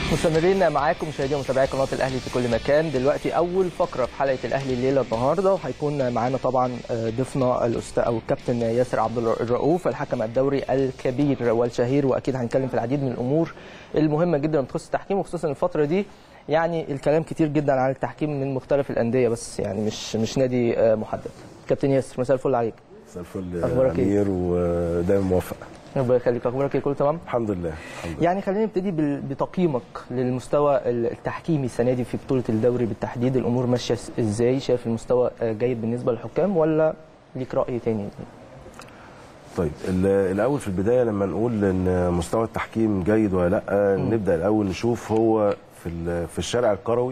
مستمرين معاكم مشاهدي ومتابعي قناه الاهلي في كل مكان دلوقتي اول فقره في حلقه الاهلي الليله النهارده وهيكون معانا طبعا ضيفنا الاستاذ او الكابتن ياسر عبد الرؤوف الحكم الدوري الكبير والشهير واكيد هنتكلم في العديد من الامور المهمه جدا بتخص التحكيم وخصوصا الفتره دي يعني الكلام كتير جدا عن التحكيم من مختلف الانديه بس يعني مش مش نادي محدد كابتن ياسر مساء الفل عليك مساء الفل أخبارك يا إيه؟ امير ودايما موفق ربنا يخليك اخبارك ايه كله تمام الحمد لله الحمد لله يعني خلينا نبتدي بال- بتقييمك للمستوى التحكيمي السنه دي في بطوله الدوري بالتحديد الامور ماشيه س- ازاي شايف المستوى جيد بالنسبه للحكام ولا ليك راي تاني طيب ال- الاول في البدايه لما نقول ان مستوى التحكيم جيد ولا لا نبدا الاول نشوف هو في ال- في الشارع الكروي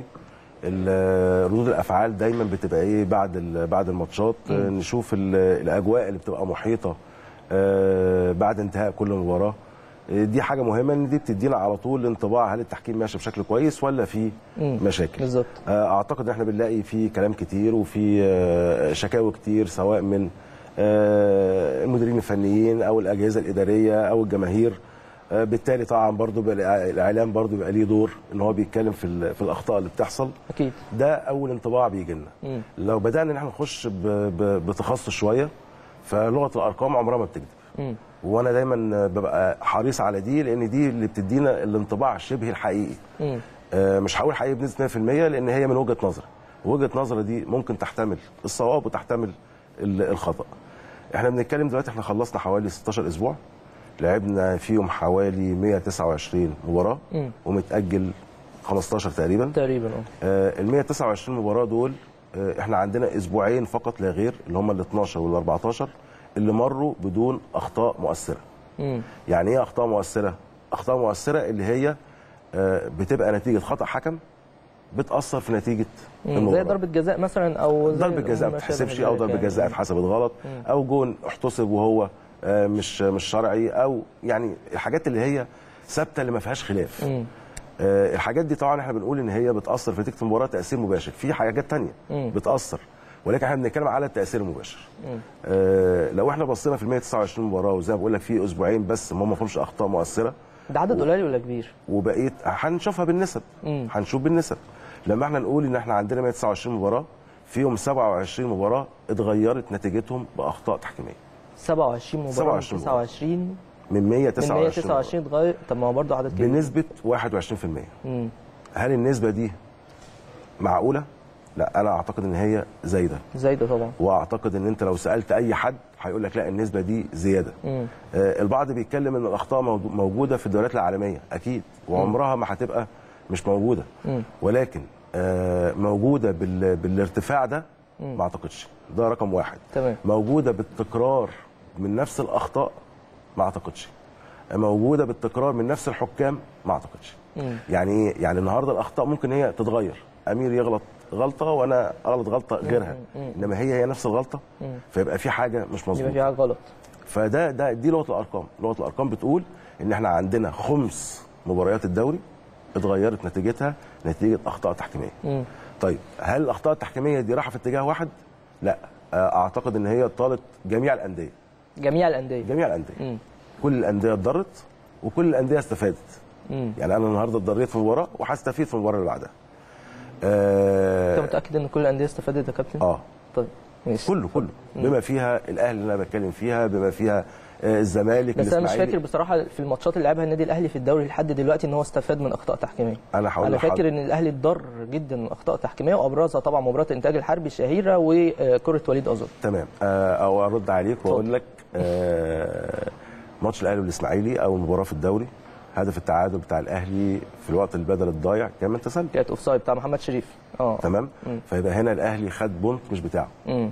ال- ردود الافعال دايما بتبقى ايه بعد ال- بعد الماتشات نشوف ال- الاجواء اللي بتبقى محيطه آه، بعد انتهاء كل مباراه آه، دي حاجه مهمه ان دي بتدينا على طول انطباع هل التحكيم ماشي بشكل كويس ولا في مشاكل بالظبط آه، اعتقد ان احنا بنلاقي في كلام كتير وفي آه، شكاوي كتير سواء من آه، المديرين الفنيين او الاجهزه الاداريه او الجماهير آه، بالتالي طبعا برضو بقى الاعلام برضو بيبقى ليه دور ان هو بيتكلم في ال- في الاخطاء اللي بتحصل اكيد ده اول انطباع بيجي لنا مم. لو بدانا ان احنا نخش ب- ب- بتخصص شويه فلغه الارقام عمرها ما بتكذب مم. وانا دايما ببقى حريص على دي لان دي اللي بتدينا الانطباع شبه الحقيقي مم. آه، مش هقول حقيقي بنسبه 100% لان هي من وجهه نظري وجهه نظري دي ممكن تحتمل الصواب وتحتمل ال- الخطا احنا بنتكلم دلوقتي احنا خلصنا حوالي 16 اسبوع لعبنا فيهم حوالي 129 مباراه مم. ومتاجل 15 تقريبا تقريبا اه آه، ال 129 مباراه دول آه، احنا عندنا اسبوعين فقط لا غير اللي هم ال 12 وال 14 اللي مروا بدون اخطاء مؤثره مم. يعني ايه اخطاء مؤثره اخطاء مؤثره اللي هي آه، بتبقى نتيجه خطا حكم بتاثر في نتيجه مم. زي المباراه ضربه جزاء مثلا او زي ضربه جزاء ما ما شابه تحسبش او ذلك ضربه يعني. جزاء اتحسبت غلط او جون احتسب وهو آه، مش مش شرعي او يعني الحاجات اللي هي ثابته اللي ما فيهاش خلاف مم. آه، الحاجات دي طبعا احنا بنقول ان هي بتاثر في نتيجه المباراه تاثير مباشر في حاجات تانية مم. بتاثر ولكن احنا بنتكلم على التاثير المباشر آه لو احنا بصينا في ال 129 مباراه وزي ما بقول لك في اسبوعين بس ما ما فيهمش اخطاء مؤثره ده عدد قليل ولا كبير؟ وبقيت هنشوفها بالنسب مم. هنشوف بالنسب لما احنا نقول ان احنا عندنا 129 مباراه فيهم 27 مباراه اتغيرت نتيجتهم باخطاء تحكيميه 27 مباراه 27 مباراة. 29 من من 129 مباراة. 129 اتغير طب ما هو برضه عدد كبير بنسبه 21% مم. هل النسبه دي معقوله لا انا اعتقد ان هي زايده زايده طبعا واعتقد ان انت لو سالت اي حد هيقول لك لا النسبه دي زياده مم. آه، البعض بيتكلم ان الاخطاء موجو- موجوده في الدوريات العالميه اكيد وعمرها ما هتبقى مش موجوده مم. ولكن آه، موجوده بال... بالارتفاع ده ما اعتقدش ده رقم واحد تمام. موجوده بالتكرار من نفس الاخطاء ما اعتقدش موجوده بالتكرار من نفس الحكام ما اعتقدش مم. يعني ايه يعني النهارده الاخطاء ممكن هي تتغير امير يغلط غلطه وانا اغلط غلطه غيرها انما هي هي نفس الغلطه فيبقى في حاجه مش يبقى مظبوطه في حاجه غلط فده ده دي لغه الارقام لغه الارقام بتقول ان احنا عندنا خمس مباريات الدوري اتغيرت نتيجتها نتيجه اخطاء تحكيميه مم. طيب هل الاخطاء التحكيميه دي رايحه في اتجاه واحد لا آه، اعتقد ان هي طالت جميع الانديه جميع الانديه جميع الانديه مم. كل الانديه اتضرت وكل الانديه استفادت مم. يعني انا النهارده اتضريت في مباراه وهستفيد في المباراه اللي بعدها انت آه, متاكد ان كل الانديه استفادت يا كابتن؟ اه طيب ماشي كله كله بما فيها الاهلي اللي انا بتكلم فيها بما فيها آه، الزمالك بس انا مش الإسماعيلي. فاكر بصراحه في الماتشات اللي لعبها النادي الاهلي في الدوري لحد دلوقتي ان هو استفاد من اخطاء تحكيميه انا هقول انا لحضرتك. فاكر ان الاهلي اتضر جدا من اخطاء تحكيميه وابرزها طبعا مباراه الانتاج الحربي الشهيره وكره وليد ازار تمام آه، او ارد عليك واقول لك آه، ماتش الاهلي والاسماعيلي او المباراه في الدوري هدف التعادل بتاع الاهلي في الوقت البدل الضايع كان من تسلل كانت اوفسايد بتاع محمد شريف اه تمام فيبقى هنا الاهلي خد بونت مش بتاعه مم.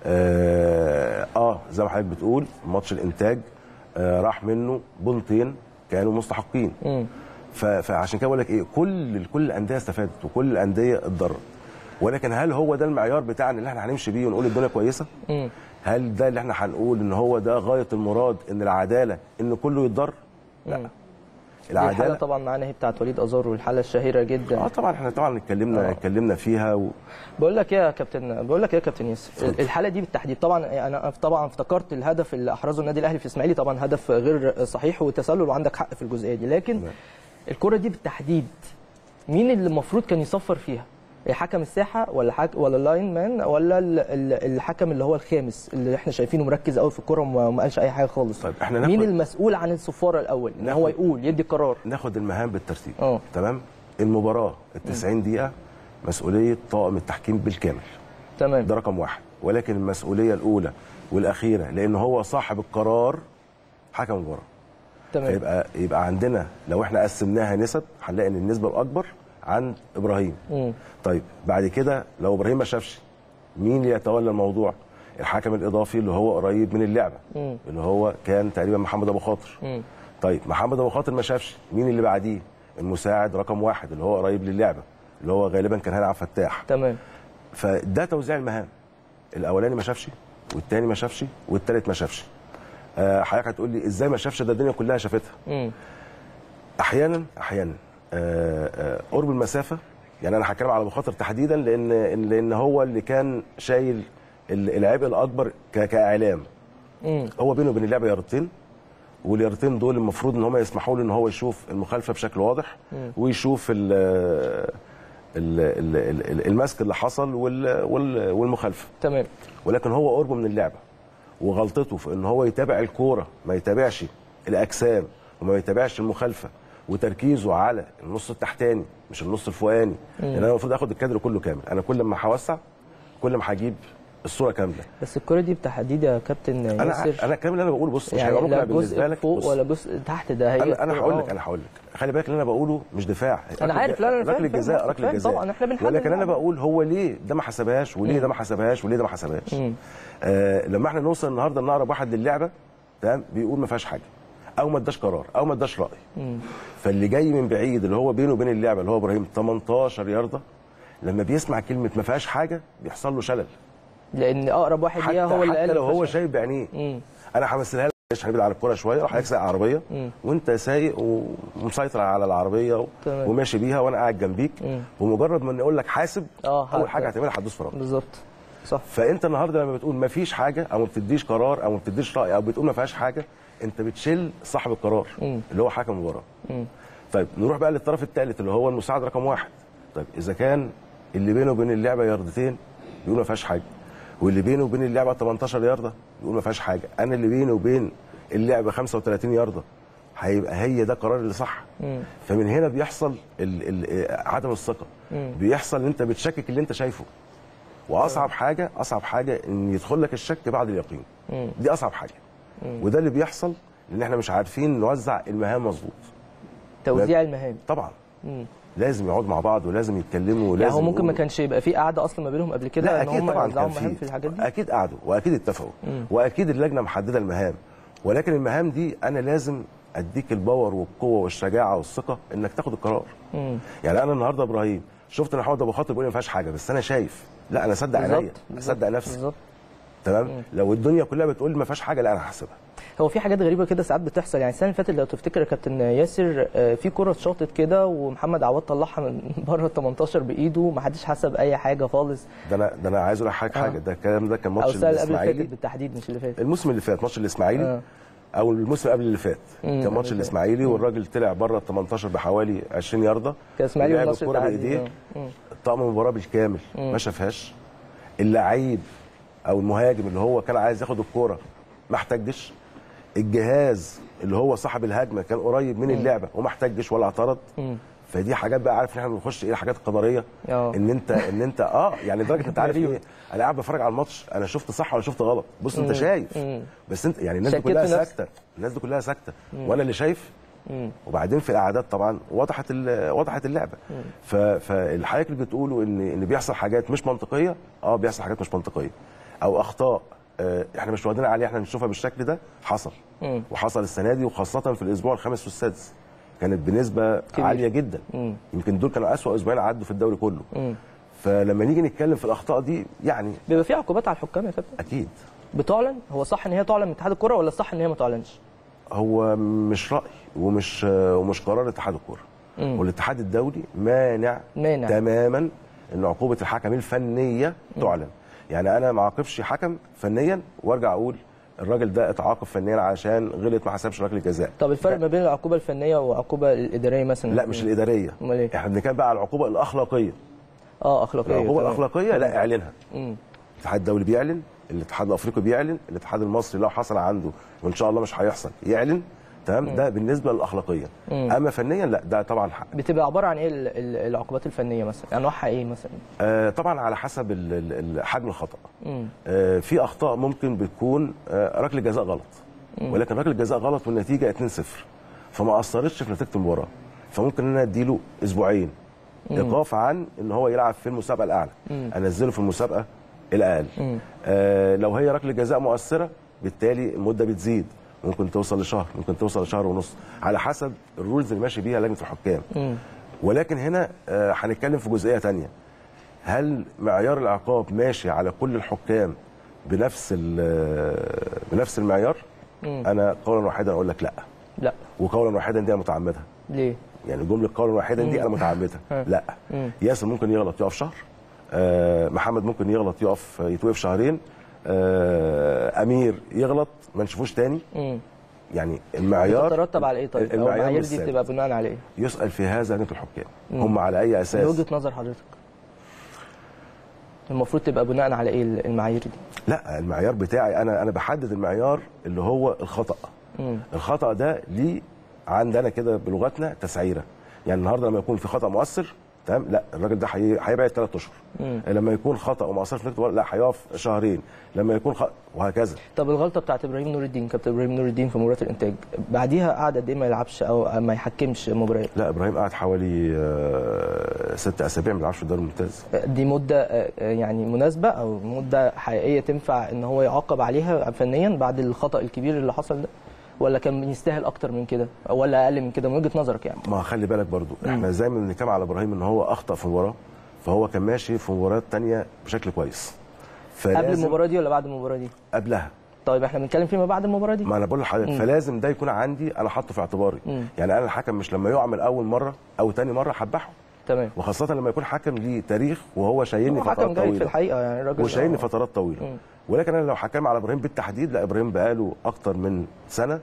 اه, اه زي ما حضرتك بتقول ماتش الانتاج آه راح منه بونتين كانوا مستحقين مم. ف- فعشان كده بقول لك ايه كل كل الانديه استفادت وكل الانديه اتضرت ولكن هل هو ده المعيار بتاعنا اللي احنا هنمشي بيه ونقول الدنيا كويسه؟ مم. هل ده اللي احنا هنقول ان هو ده غايه المراد ان العداله ان كله يتضر؟ لا دي الحاله العداله طبعا معانا هي بتاعت وليد ازار والحاله الشهيره جدا اه طبعا احنا طبعا اتكلمنا آه. اتكلمنا فيها و... بقول لك ايه يا كابتن بقول لك ايه يا كابتن ياسر الحاله دي بالتحديد طبعا انا طبعا افتكرت الهدف اللي احرزه النادي الاهلي في الاسماعيلي طبعا هدف غير صحيح وتسلل وعندك حق في الجزئيه دي لكن نعم. الكره دي بالتحديد مين اللي المفروض كان يصفر فيها حكم الساحه ولا حك... ولا اللاين مان ولا ال- ال- الحكم اللي هو الخامس اللي احنا شايفينه مركز قوي في الكره وما ما قالش اي حاجه خالص طيب، إحنا مين ناخد- المسؤول عن الصفاره الاول ان ناخد- هو يقول يدي قرار ناخد المهام بالترتيب اه. تمام المباراه ال 90 دقيقه مسؤوليه طاقم التحكيم بالكامل تمام ده رقم واحد ولكن المسؤوليه الاولى والاخيره لان هو صاحب القرار حكم المباراه تمام فيبقى يبقى عندنا لو احنا قسمناها نسب هنلاقي ان النسبه الاكبر عند ابراهيم مم. طيب بعد كده لو ابراهيم ما شافش مين اللي يتولى الموضوع الحكم الاضافي اللي هو قريب من اللعبه مم. اللي هو كان تقريبا محمد ابو خاطر مم. طيب محمد ابو خاطر ما شافش مين اللي بعديه المساعد رقم واحد اللي هو قريب للعبه اللي هو غالبا كان هاني عبد الفتاح تمام فده توزيع المهام الاولاني ما شافش والتاني ما شافش والتالت ما شافش آه، حضرتك هتقول لي ازاي ما شافش ده الدنيا كلها شافتها مم. احيانا احيانا آه، آه، قرب المسافه يعني انا هتكلم على ابو خاطر تحديدا لان لان هو اللي كان شايل ال- العبء الاكبر ك- كاعلام مم. هو بينه وبين اللعبه يارتين واليارتين دول المفروض ان هم يسمحوا له ان هو يشوف المخالفه بشكل واضح ويشوف ال ال- ال- ال- المسك اللي حصل وال- وال- والمخالفه تمام ولكن هو قربه من اللعبه وغلطته في ان هو يتابع الكوره ما يتابعش الاجسام وما يتابعش المخالفه وتركيزه على النص التحتاني مش النص الفوقاني لان انا المفروض اخد الكادر كله كامل انا كل ما هوسع كل ما هجيب الصوره كامله بس الكره دي بالتحديد يا كابتن انا ياسر انا الكلام اللي انا بقوله بص مش يعني هيبقى لا مقنع بالنسبه جزء لك فوق بص، ولا جزء تحت ده هي انا انا هقول لك آه. انا هقول لك خلي بالك اللي انا بقوله مش دفاع أنا عارف، لا، أنا فاهم، ركله فاهم، جزاء فاهم، ركله فاهم جزاء طبعاً، إحنا بنحلل ولكن انا يعني. بقول هو ليه ده ما حسبهاش وليه ده ما حسبهاش وليه ده ما حسبهاش آه لما احنا نوصل النهارده ان اقرب واحد للعبه تمام بيقول ما فيهاش حاجه او ما اداش قرار او ما اداش راي فاللي جاي من بعيد اللي هو بينه وبين اللعبه اللي هو ابراهيم 18 يارده لما بيسمع كلمه ما فيهاش حاجه بيحصل له شلل لان اقرب واحد حتى, ليها هو اللي حتى قال لو هو الفشل. شايف بعينيه انا همثلها لك مش هنبعد عن الكوره شويه وحضرتك سايق عربيه وانت سايق ومسيطر على العربيه و... تمام. وماشي بيها وانا قاعد جنبيك ومجرد ما اقول لك حاسب آه، اول هت- حاجه هتعملها هتدوس فرامل بالظبط صح فانت النهارده لما بتقول ما فيش حاجه او ما بتديش قرار او ما بتديش راي او بتقول ما فيهاش حاجه انت بتشيل صاحب القرار اللي هو حكم المباراه طيب نروح بقى للطرف الثالث اللي هو المساعد رقم واحد طيب اذا كان اللي بينه وبين اللعبه ياردتين بيقول ما فيهاش حاجه واللي بينه وبين اللعبه 18 يارده بيقول ما فيهاش حاجه انا اللي بيني وبين اللعبه 35 يارده هيبقى هي ده قرار اللي صح فمن هنا بيحصل ال ال عدم الثقه بيحصل ان انت بتشكك اللي انت شايفه واصعب حاجه اصعب حاجه ان يدخل لك الشك بعد اليقين دي اصعب حاجه وده اللي بيحصل لان احنا مش عارفين نوزع المهام مظبوط توزيع المهام طبعا لازم يقعدوا مع بعض ولازم يتكلموا ولازم يعني هو ممكن ما يقولوا. كانش يبقى في قعده اصلا ما بينهم قبل كده لا ان اكيد هم طبعا يوزعوا كان مهام في في الحاجات دي اكيد قعدوا واكيد اتفقوا واكيد اللجنه محدده المهام ولكن المهام دي انا لازم اديك الباور والقوه والشجاعه والثقه انك تاخد القرار يعني انا النهارده ابراهيم شفت ان محمد ابو خاطر بيقول لي ما فيهاش حاجه بس انا شايف لا انا اصدق عينيا بالظبط بالظبط، اصدق نفسي بالظبط تمام لو الدنيا كلها بتقول ما فيهاش حاجه لا انا هحسبها هو في حاجات غريبه كده ساعات بتحصل يعني السنه اللي فاتت لو تفتكر يا كابتن ياسر آه، في كره اتشاطت كده ومحمد عواد طلعها من بره ال 18 بايده ما حدش حسب اي حاجه خالص ده انا ده انا عايز اقول لك حاجه حاجه ده الكلام ده كان او ماتش السنه اللي قبل اللي الاسماعيلي فاتت بالتحديد مش اللي فات الموسم اللي فات ماتش الاسماعيلي آه. او الموسم قبل اللي فات كان ماتش قبل الاسماعيلي والراجل طلع بره ال 18 بحوالي 20 يارده كان إسماعيلي ولعب والنصر الكوره التعادل. بايديه آه. طقم المباراه بالكامل ما شافهاش اللعيب او المهاجم اللي هو كان عايز ياخد الكوره ما احتجش الجهاز اللي هو صاحب الهجمه كان قريب من اللعبه وما احتجش ولا اعترض فدي حاجات بقى عارف ان احنا بنخش ايه الحاجات القدريه آه. ان انت ان انت اه يعني لدرجه انت عارف ايه انا قاعد بتفرج على الماتش انا شفت صح ولا شفت غلط بص انت شايف بس انت يعني الناس دي شكيت كلها في نفسك. ساكته الناس دي كلها ساكته وانا اللي شايف وبعدين في الاعداد طبعا وضحت ال- وضحت اللعبه ف- فالحضرتك اللي بتقوله ان ان بيحصل حاجات مش منطقيه اه بيحصل حاجات مش منطقيه او اخطاء آه، احنا مش واخدين عليها احنا نشوفها بالشكل ده حصل وحصل السنه دي وخاصه في الاسبوع الخامس والسادس كانت بنسبه كبير. عاليه جدا يمكن دول كانوا اسوا اسبوعين عدوا في الدوري كله فلما نيجي نتكلم في الاخطاء دي يعني بيبقى في عقوبات على الحكام يا كابتن اكيد بتعلن هو صح ان هي تعلن من اتحاد الكره ولا الصح ان هي ما تعلنش هو مش راي ومش ومش قرار اتحاد الكوره والاتحاد الدولي مانع مانع. تماما ان عقوبه الحكم الفنيه تعلن يعني انا ما اعاقبش حكم فنيا وارجع اقول الراجل ده اتعاقب فنيا عشان غلط ما حسبش ركله جزاء طب الفرق ما بين العقوبه الفنيه والعقوبه الاداريه مثلا لا مش الاداريه امال ايه؟ احنا بنتكلم بقى على العقوبه الاخلاقيه اه اخلاقيه العقوبه تمام. الاخلاقيه لا اعلنها مم. الاتحاد الدولي بيعلن الاتحاد الافريقي بيعلن الاتحاد المصري لو حصل عنده وان شاء الله مش هيحصل يعلن تمام ده بالنسبه للاخلاقيه اما فنيا لا ده طبعا حق بتبقى عباره عن ايه ال- ال- العقوبات الفنيه مثلا انواعها ايه مثلا آه طبعا على حسب ال- ال- ال- حجم الخطا مم. آه في اخطاء ممكن بتكون آه ركله جزاء غلط ولكن ركله جزاء غلط والنتيجه 2-0 فما اثرتش في نتيجه المباراه فممكن ان انا اديله اسبوعين ايقاف عن ان هو يلعب في المسابقه الاعلى انزله في المسابقه الاقل آه لو هي ركله جزاء مؤثره بالتالي المده بتزيد ممكن توصل لشهر ممكن توصل لشهر ونص على حسب الرولز اللي ماشي بيها لجنه الحكام ولكن هنا آه، هنتكلم في جزئيه تانية هل معيار العقاب ماشي على كل الحكام بنفس ال- بنفس المعيار انا قولا واحدا اقول لك لا لا وقولا واحدا دي انا متعمدها ليه يعني جمله قولا واحدا دي انا متعمدها لا ياسر ممكن يغلط يقف شهر آه، محمد ممكن يغلط يقف يتوقف شهرين آه، امير يغلط ما نشوفوش تاني مم. يعني المعيار تترتب على ايه طيب او المعيار المعايير مش دي ثابت. بتبقى بناء على ايه يسال في هذا لجنه الحكام هم على اي اساس من وجهه نظر حضرتك المفروض تبقى بناء على ايه المعايير دي لا المعيار بتاعي انا انا بحدد المعيار اللي هو الخطا مم. الخطا ده ليه عندنا كده بلغتنا تسعيره يعني النهارده لما يكون في خطا مؤثر تمام لا الراجل ده هي- هيبعد ثلاث اشهر لما يكون خطا وما اثرش في نتيجة المباراة، لا هيقف شهرين لما يكون خ... وهكذا طب الغلطه بتاعت ابراهيم نور الدين كابتن ابراهيم نور الدين في مباراه الانتاج بعديها قعد قد ايه ما يلعبش او ما يحكمش مباريات لا ابراهيم قعد حوالي آه، ست اسابيع ما بيلعبش في الدوري الممتاز دي مده آه، آه، يعني مناسبه او مده حقيقيه تنفع ان هو يعاقب عليها فنيا بعد الخطا الكبير اللي حصل ده ولا كان يستاهل اكتر من كده ولا اقل من كده من وجهه نظرك يعني ما خلي بالك برضو احنا زي ما بنتكلم على ابراهيم ان هو اخطا في مباراه فهو كان ماشي في مباريات تانية بشكل كويس قبل فلازم المباراه دي ولا بعد المباراه دي قبلها طيب احنا بنتكلم فيما بعد المباراه دي ما انا بقول لحضرتك فلازم ده يكون عندي انا حاطه في اعتباري مم. يعني انا الحكم مش لما يقع من اول مره او تاني مره هذبحه تمام وخاصه لما يكون حكم ليه تاريخ وهو شايلني هو حكم فترات جيد في طويله الحقيقه يعني الراجل وشايلني آه. فترات طويله ولكن انا لو حكم على ابراهيم بالتحديد لا ابراهيم بقاله اكتر من سنه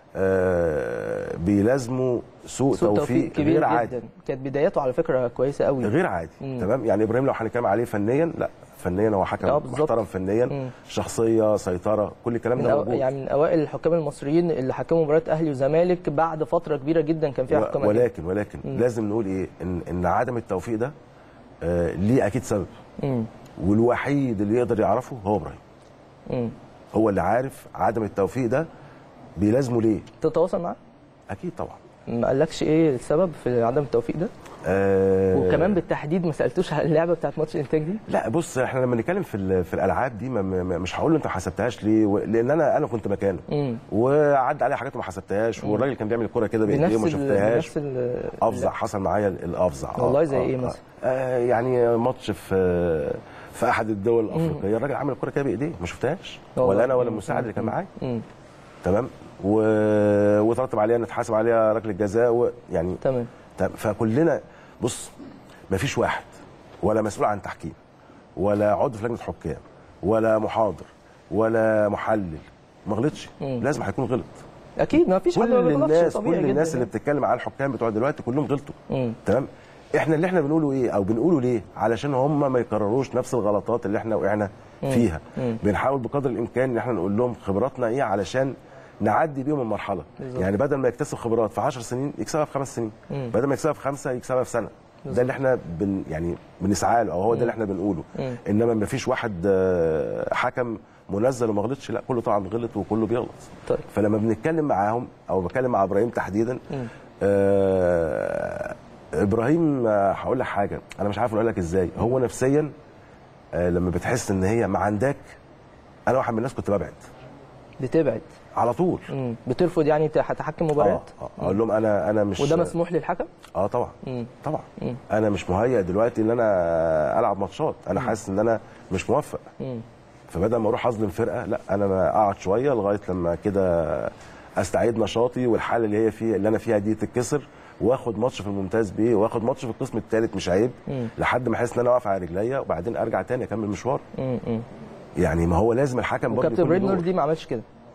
آه بيلازمه سوء, سوء توفيق, كبير غير عادي جدا كانت بداياته على فكره كويسه قوي غير عادي تمام يعني ابراهيم لو هنتكلم عليه فنيا لا فنيا هو حكم آه، بالظبط. محترم فنيا شخصيه سيطره كل الكلام من ده أو... موجود يعني من اوائل الحكام المصريين اللي حكموا مباراه اهلي وزمالك بعد فتره كبيره جدا كان فيها حكام و- ولكن ولكن لازم نقول ايه ان ان عدم التوفيق ده آه ليه اكيد سبب مم. والوحيد اللي يقدر يعرفه هو ابراهيم مم. هو اللي عارف عدم التوفيق ده بيلازمه ليه تتواصل معاه اكيد طبعا ما قالكش ايه السبب في عدم التوفيق ده آه وكمان بالتحديد ما سالتوش على اللعبه بتاعت ماتش الانتاج دي لا بص احنا لما نتكلم في ال- في الالعاب دي ما ما مش هقول له انت ما حسبتهاش ليه و- لان انا انا كنت مكانه مم. وعدى عليه حاجات وما حسبتهاش والراجل كان بيعمل الكوره كده بايديه وما بنفس ال... شفتهاش بنفس ال... افظع حصل معايا الافظع آه، والله زي آه، إيه آه. مثلا؟ آه يعني ماتش في في احد الدول الافريقيه الراجل عمل الكوره كده بايديه ما شفتهاش والله. ولا انا ولا المساعد اللي كان معايا مم. تمام و... وترتب عليها ان اتحاسب عليها ركله جزاء و... يعني تمام تمام فكلنا بص ما فيش واحد ولا مسؤول عن تحكيم ولا عضو في لجنه حكام ولا محاضر ولا محلل ما غلطش لازم هيكون غلط اكيد ما فيش حد كل ما بيغلطش الناس طبيعي كل الناس جدا اللي بتتكلم على الحكام بتوع دلوقتي كلهم غلطوا مم. تمام احنا اللي احنا بنقوله ايه او بنقوله ليه علشان هم ما يكرروش نفس الغلطات اللي احنا وقعنا فيها بنحاول بقدر الامكان ان احنا نقول لهم خبراتنا ايه علشان نعدي بيهم المرحله بالظبط. يعني بدل ما يكتسب خبرات في 10 سنين يكسبها في خمس سنين بدل ما يكسبها في خمسه يكسبها في سنه ده اللي احنا بن يعني بنسعى له او هو ده اللي احنا بنقوله انما ما فيش واحد آه، حكم منزل وما غلطش لا كله طبعا غلط وكله بيغلط طيب. فلما بنتكلم معاهم او بتكلم مع ابراهيم تحديدا آه ابراهيم آه، هقول لك حاجه انا مش عارف اقول لك ازاي هو نفسيا آه لما بتحس ان هي ما عندك انا واحد من الناس كنت ببعد بتبعد على طول مم. بترفض يعني تح- تحكم اه مباريات آه، اقول لهم انا انا مش وده مسموح للحكم اه طبعا مم. طبعا انا مش مهيئ دلوقتي ان انا العب ماتشات انا حاسس ان انا مش موفق مم. فبدل ما اروح اظلم فرقه لا انا ما اقعد شويه لغايه لما كده استعيد نشاطي والحاله اللي هي فيها اللي انا فيها دي تتكسر واخد ماتش في الممتاز بيه واخد ماتش في القسم الثالث مش عيب لحد ما احس ان انا واقف على رجليا وبعدين ارجع تاني اكمل مشوار مم. مم. يعني ما هو لازم الحكم برضه وكابتن يكون له ابراهيم نور دور. دي ما عملش كده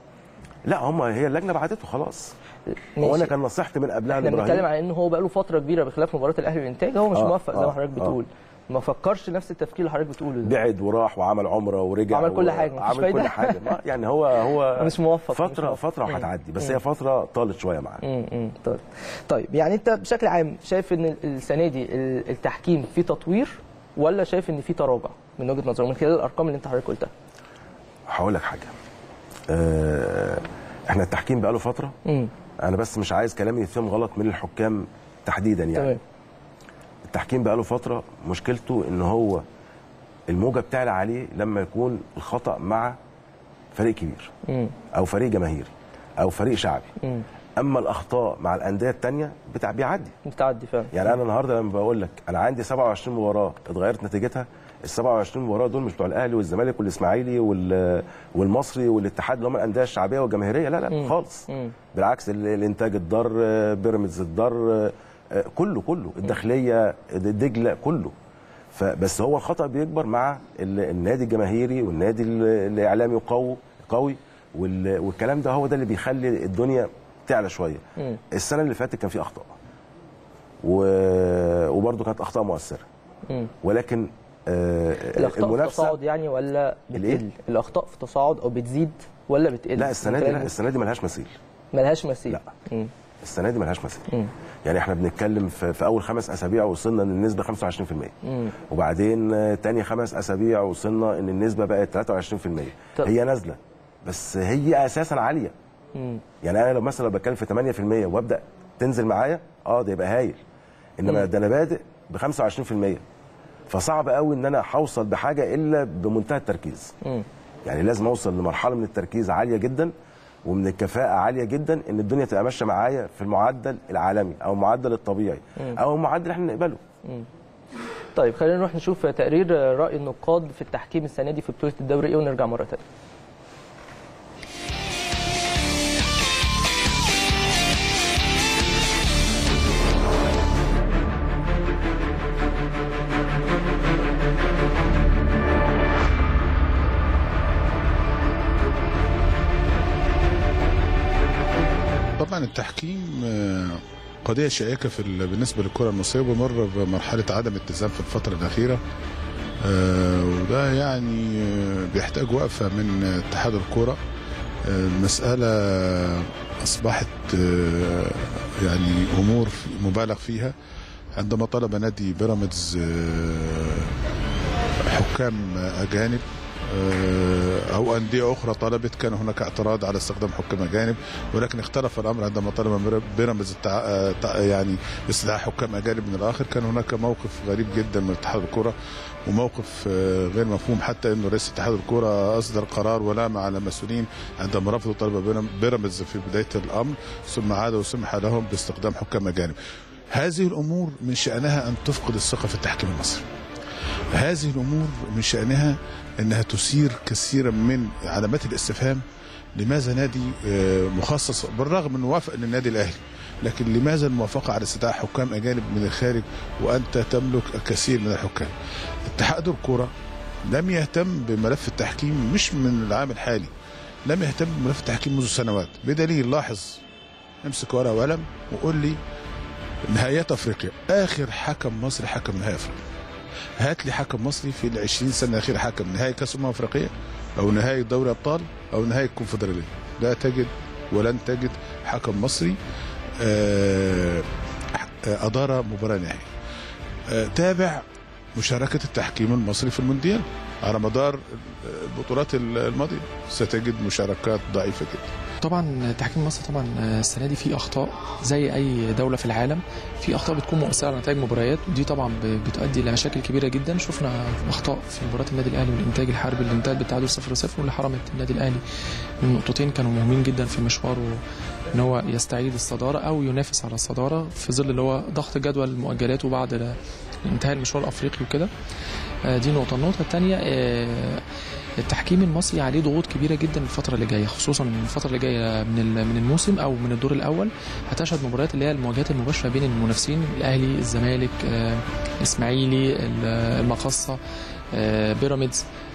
لا هم هي اللجنه بعتته خلاص هو ماشي. انا كان نصيحتي من قبلها احنا بنتكلم لابراهيم على ان هو بقى له فتره كبيره بخلاف مباراه الاهلي والانتاج هو مش آه، موفق زي ما آه، حضرتك آه. بتقول ما فكرش نفس التفكير اللي حضرتك بتقوله ده بعد وراح وعمل عمره ورجع عمل كل و- حاجة، مفيش عمل فايدة. كل حاجه ما- يعني هو هو مش موفق، مش فتره موفق. فتره وهتعدي بس هي فتره طالت شويه معاه امم أمم، طيب طيب يعني انت بشكل عام شايف ان السنه دي ال- التحكيم فيه تطوير ولا شايف ان فيه تراجع من وجهه نظرك من خلال الارقام اللي انت حضرتك قلتها هقول لك حاجه آه، احنا التحكيم بقاله فتره امم انا بس مش عايز كلامي يتفهم غلط من الحكام تحديدا يعني تمام التحكيم بقاله فتره مشكلته ان هو الموجه بتعلى عليه لما يكون الخطا مع فريق كبير امم او فريق جماهيري او فريق شعبي امم اما الاخطاء مع الانديه الثانيه بتاع بيعدي بتعدي فعلا يعني انا النهارده لما بقول لك انا عندي 27 مباراه اتغيرت نتيجتها ال 27 مباراه دول مش بتوع الاهلي والزمالك والاسماعيلي وال- والمصري والاتحاد اللي هم الانديه الشعبيه والجماهيريه لا لا مم. خالص مم. بالعكس ال- الانتاج الضر آه، بيراميدز الضر آه، آه، كله كله الداخليه دجله كله فبس هو الخطا بيكبر مع ال- النادي الجماهيري والنادي ال- الاعلامي قوي قوي وال- والكلام ده هو ده اللي بيخلي الدنيا تعلى شويه مم. السنه اللي فاتت كان في اخطاء و- وبرضه كانت اخطاء مؤثره مم. ولكن آه، الاخطاء في تصاعد يعني ولا الإيه؟ بتقل الاخطاء في تصاعد او بتزيد ولا بتقل لا السنه دي الكلام لا ده السنه دي ملهاش مثيل ملهاش مثيل لا. مم. السنه دي ملهاش مثيل مم. يعني احنا بنتكلم في, في اول خمس اسابيع وصلنا ان النسبه 25% مم. وبعدين آه، تاني خمس اسابيع وصلنا ان النسبه بقت 23% طب. هي نازله بس هي اساسا عاليه مم. يعني انا لو مثلا لو بتكلم في 8% وابدا تنزل معايا اه ده يبقى هايل انما ده انا بادئ ب 25% فصعب قوي ان انا هوصل بحاجه الا بمنتهى التركيز مم. يعني لازم اوصل لمرحله من التركيز عاليه جدا ومن الكفاءه عاليه جدا ان الدنيا تبقى ماشيه معايا في المعدل العالمي او المعدل الطبيعي او المعدل اللي احنا نقبله طيب خلينا نروح نشوف تقرير راي النقاد في التحكيم السنه دي في بطوله الدوري ايه ونرجع مره ثانيه طبعا التحكيم آه، قضية شائكة في ال- بالنسبة للكرة المصرية وبمر بمرحلة عدم اتزان في الفترة الأخيرة آه، وده يعني آه، بيحتاج وقفة من اتحاد الكرة آه، المسألة أصبحت آه، يعني أمور مبالغ فيها عندما طلب نادي بيراميدز آه، حكام أجانب آه، أو أندية أخرى طلبت كان هناك اعتراض على استخدام حكام أجانب ولكن اختلف الأمر عندما طلب بيراميدز التع- آه، تع- يعني استدعاء حكام أجانب من الآخر كان هناك موقف غريب جدا من اتحاد الكرة وموقف آه، غير مفهوم حتى انه رئيس اتحاد الكرة اصدر قرار ولام على مسؤولين عندما رفضوا طلب بيرام- بيراميدز في بدايه الامر ثم عاد وسمح لهم باستخدام حكام اجانب. هذه الامور من شانها ان تفقد الثقه في التحكيم المصري. هذه الامور من شانها انها تثير كثيرا من علامات الاستفهام لماذا نادي آه، مخصص بالرغم من موافق للنادي الاهلي لكن لماذا الموافقه على استدعاء حكام اجانب من الخارج وانت تملك الكثير من الحكام اتحاد الكره لم يهتم بملف التحكيم مش من العام الحالي لم يهتم بملف التحكيم منذ سنوات بدليل لاحظ امسك ورقه وقلم وقول لي نهائيات افريقيا اخر حكم مصري حكم نهائي افريقيا هات لي حكم مصري في ال 20 سنه الاخيره حكم نهائي كاس امم افريقيه او نهائي دوري ابطال او نهائي الكونفدراليه لا تجد ولن تجد حكم مصري آه، آه، ادار مباراه نهائيه آه، تابع مشاركه التحكيم المصري في المونديال على مدار البطولات الماضيه ستجد مشاركات ضعيفه جدا طبعا تحكيم مصر طبعا السنه دي فيه اخطاء زي اي دوله في العالم في اخطاء بتكون مؤثره على نتائج مباريات ودي طبعا ب- بتؤدي الى مشاكل كبيره جدا شفنا اخطاء في مباراه النادي الاهلي والانتاج الحربي اللي انتهت بالتعادل 0 0 واللي حرمت النادي الاهلي من نقطتين كانوا مهمين جدا في مشواره ان هو يستعيد الصداره او ينافس على الصداره في ظل اللي هو ضغط جدول المؤجلات وبعد انتهاء المشوار الافريقي وكده آه، دي نقطه النقطه الثانيه التحكيم المصري عليه ضغوط كبيره جدا الفتره اللي جايه خصوصا الفتره اللي جايه من ال- من الموسم او من الدور الاول هتشهد مباريات اللي هي المواجهات المباشره بين المنافسين الاهلي الزمالك آه، الاسماعيلي ال- المقصه آه، بيراميدز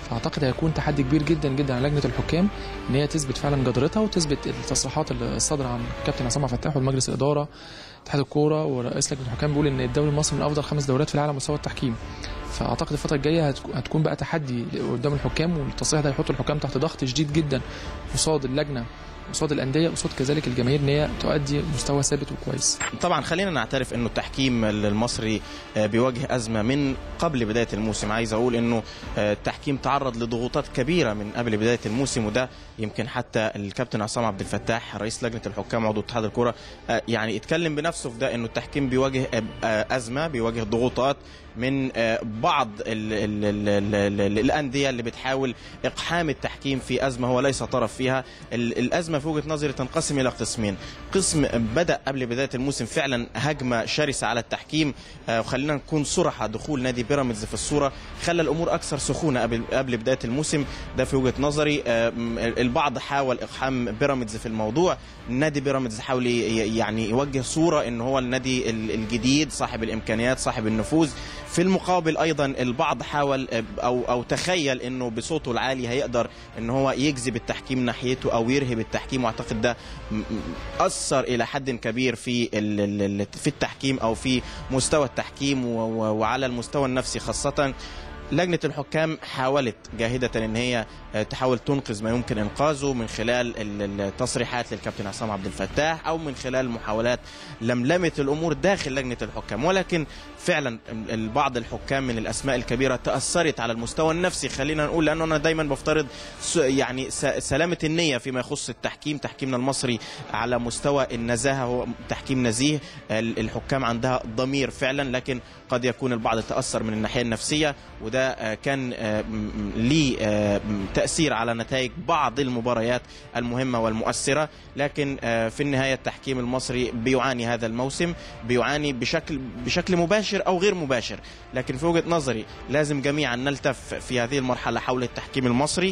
فاعتقد هيكون تحدي كبير جدا جدا على لجنه الحكام ان هي تثبت فعلا جدارتها وتثبت التصريحات اللي الصادره عن كابتن عصام عبد الفتاح ومجلس الاداره اتحاد الكوره ورئيس لجنه الحكام بيقول ان الدوري المصري من افضل خمس دوريات في العالم مستوى التحكيم فاعتقد الفتره الجايه هتك- هتكون بقى تحدي قدام الحكام والتصريح ده هيحط الحكام تحت ضغط شديد جدا قصاد اللجنه قصاد الانديه قصاد كذلك الجماهير ان هي تؤدي مستوى ثابت وكويس طبعا خلينا نعترف انه التحكيم المصري آه، بيواجه ازمه من قبل بدايه الموسم عايز اقول انه آه، التحكيم تعرض لضغوطات كبيره من قبل بدايه الموسم وده يمكن حتى الكابتن عصام عبد الفتاح رئيس لجنه الحكام عضو اتحاد الكره آه، يعني اتكلم بنفسه في ده انه التحكيم بيواجه آه، آه، ازمه بيواجه ضغوطات من آه، بعض ال ال ال ال ال الانديه اللي بتحاول اقحام التحكيم في ازمه هو ليس طرف فيها ال- الازمه في وجهه نظري تنقسم الى قسمين قسم بدا قبل بدايه الموسم فعلا هجمه شرسه على التحكيم آه، وخلينا نكون صراحه دخول نادي بيراميدز في الصوره خلى الامور اكثر سخونه قبل قبل بدايه الموسم ده في وجهه نظري آه، م- البعض حاول اقحام بيراميدز في الموضوع نادي بيراميدز حاول ي- يعني يوجه صوره ان هو النادي ال- الجديد صاحب الامكانيات صاحب النفوذ في المقابل ايضا البعض حاول آه، او او تخيل انه بصوته العالي هيقدر ان هو يجذب التحكيم ناحيته او يرهب التحكيم واعتقد ده م- م- اثر الى حد كبير في ال- ال- ال- في التحكيم او في مستوى التحكيم و- و- وعلى المستوى النفسي خاصه لجنة الحكام حاولت جاهدة ان هي آه، تحاول تنقذ ما يمكن انقاذه من خلال ال- التصريحات للكابتن عصام عبد الفتاح او من خلال محاولات لملمة الامور داخل لجنة الحكام ولكن فعلا ال- بعض الحكام من الاسماء الكبيرة تأثرت على المستوى النفسي خلينا نقول لانه انا دايما بفترض س- يعني س- سلامة النية فيما يخص التحكيم تحكيمنا المصري على مستوى النزاهة هو تحكيم نزيه ال- الحكام عندها ضمير فعلا لكن قد يكون البعض تأثر من الناحية النفسية وده آه، كان آه، م- م- ليه آه، م- تأثير على نتائج بعض المباريات المهمة والمؤثرة لكن آه، في النهاية التحكيم المصري بيعاني هذا الموسم بيعاني بشكل بشكل مباشر أو غير مباشر لكن في وجهة نظري لازم جميعا نلتف في هذه المرحلة حول التحكيم المصري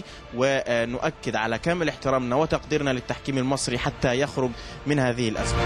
ونؤكد على كامل احترامنا وتقديرنا للتحكيم المصري حتى يخرج من هذه الأزمة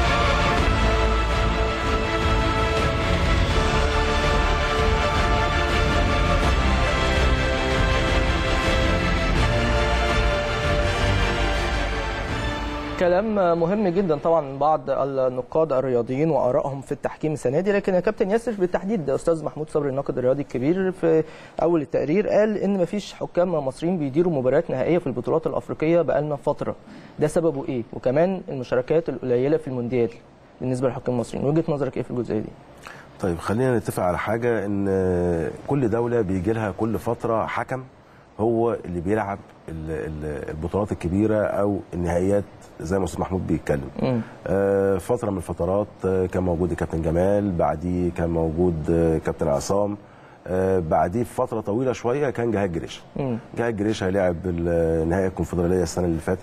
كلام مهم جدا طبعا من بعض النقاد الرياضيين وارائهم في التحكيم السنه دي لكن يا كابتن ياسر بالتحديد استاذ محمود صبري الناقد الرياضي الكبير في اول التقرير قال ان مفيش حكام مصريين بيديروا مباريات نهائيه في البطولات الافريقيه بقالنا فتره ده سببه ايه وكمان المشاركات القليله في المونديال بالنسبه للحكام المصريين وجهه نظرك ايه في الجزئيه دي طيب خلينا نتفق على حاجه ان كل دوله بيجي لها كل فتره حكم هو اللي بيلعب ال- ال- البطولات الكبيره او النهائيات زي ما استاذ محمود بيتكلم مم. آه، فتره من الفترات آه، كان موجود الكابتن جمال بعديه كان موجود آه، كابتن عصام آه، بعديه بفتره طويله شويه كان جهاد جريشه مم. جهاد جريشه لعب ال- نهائي الكونفدراليه السنه اللي فاتت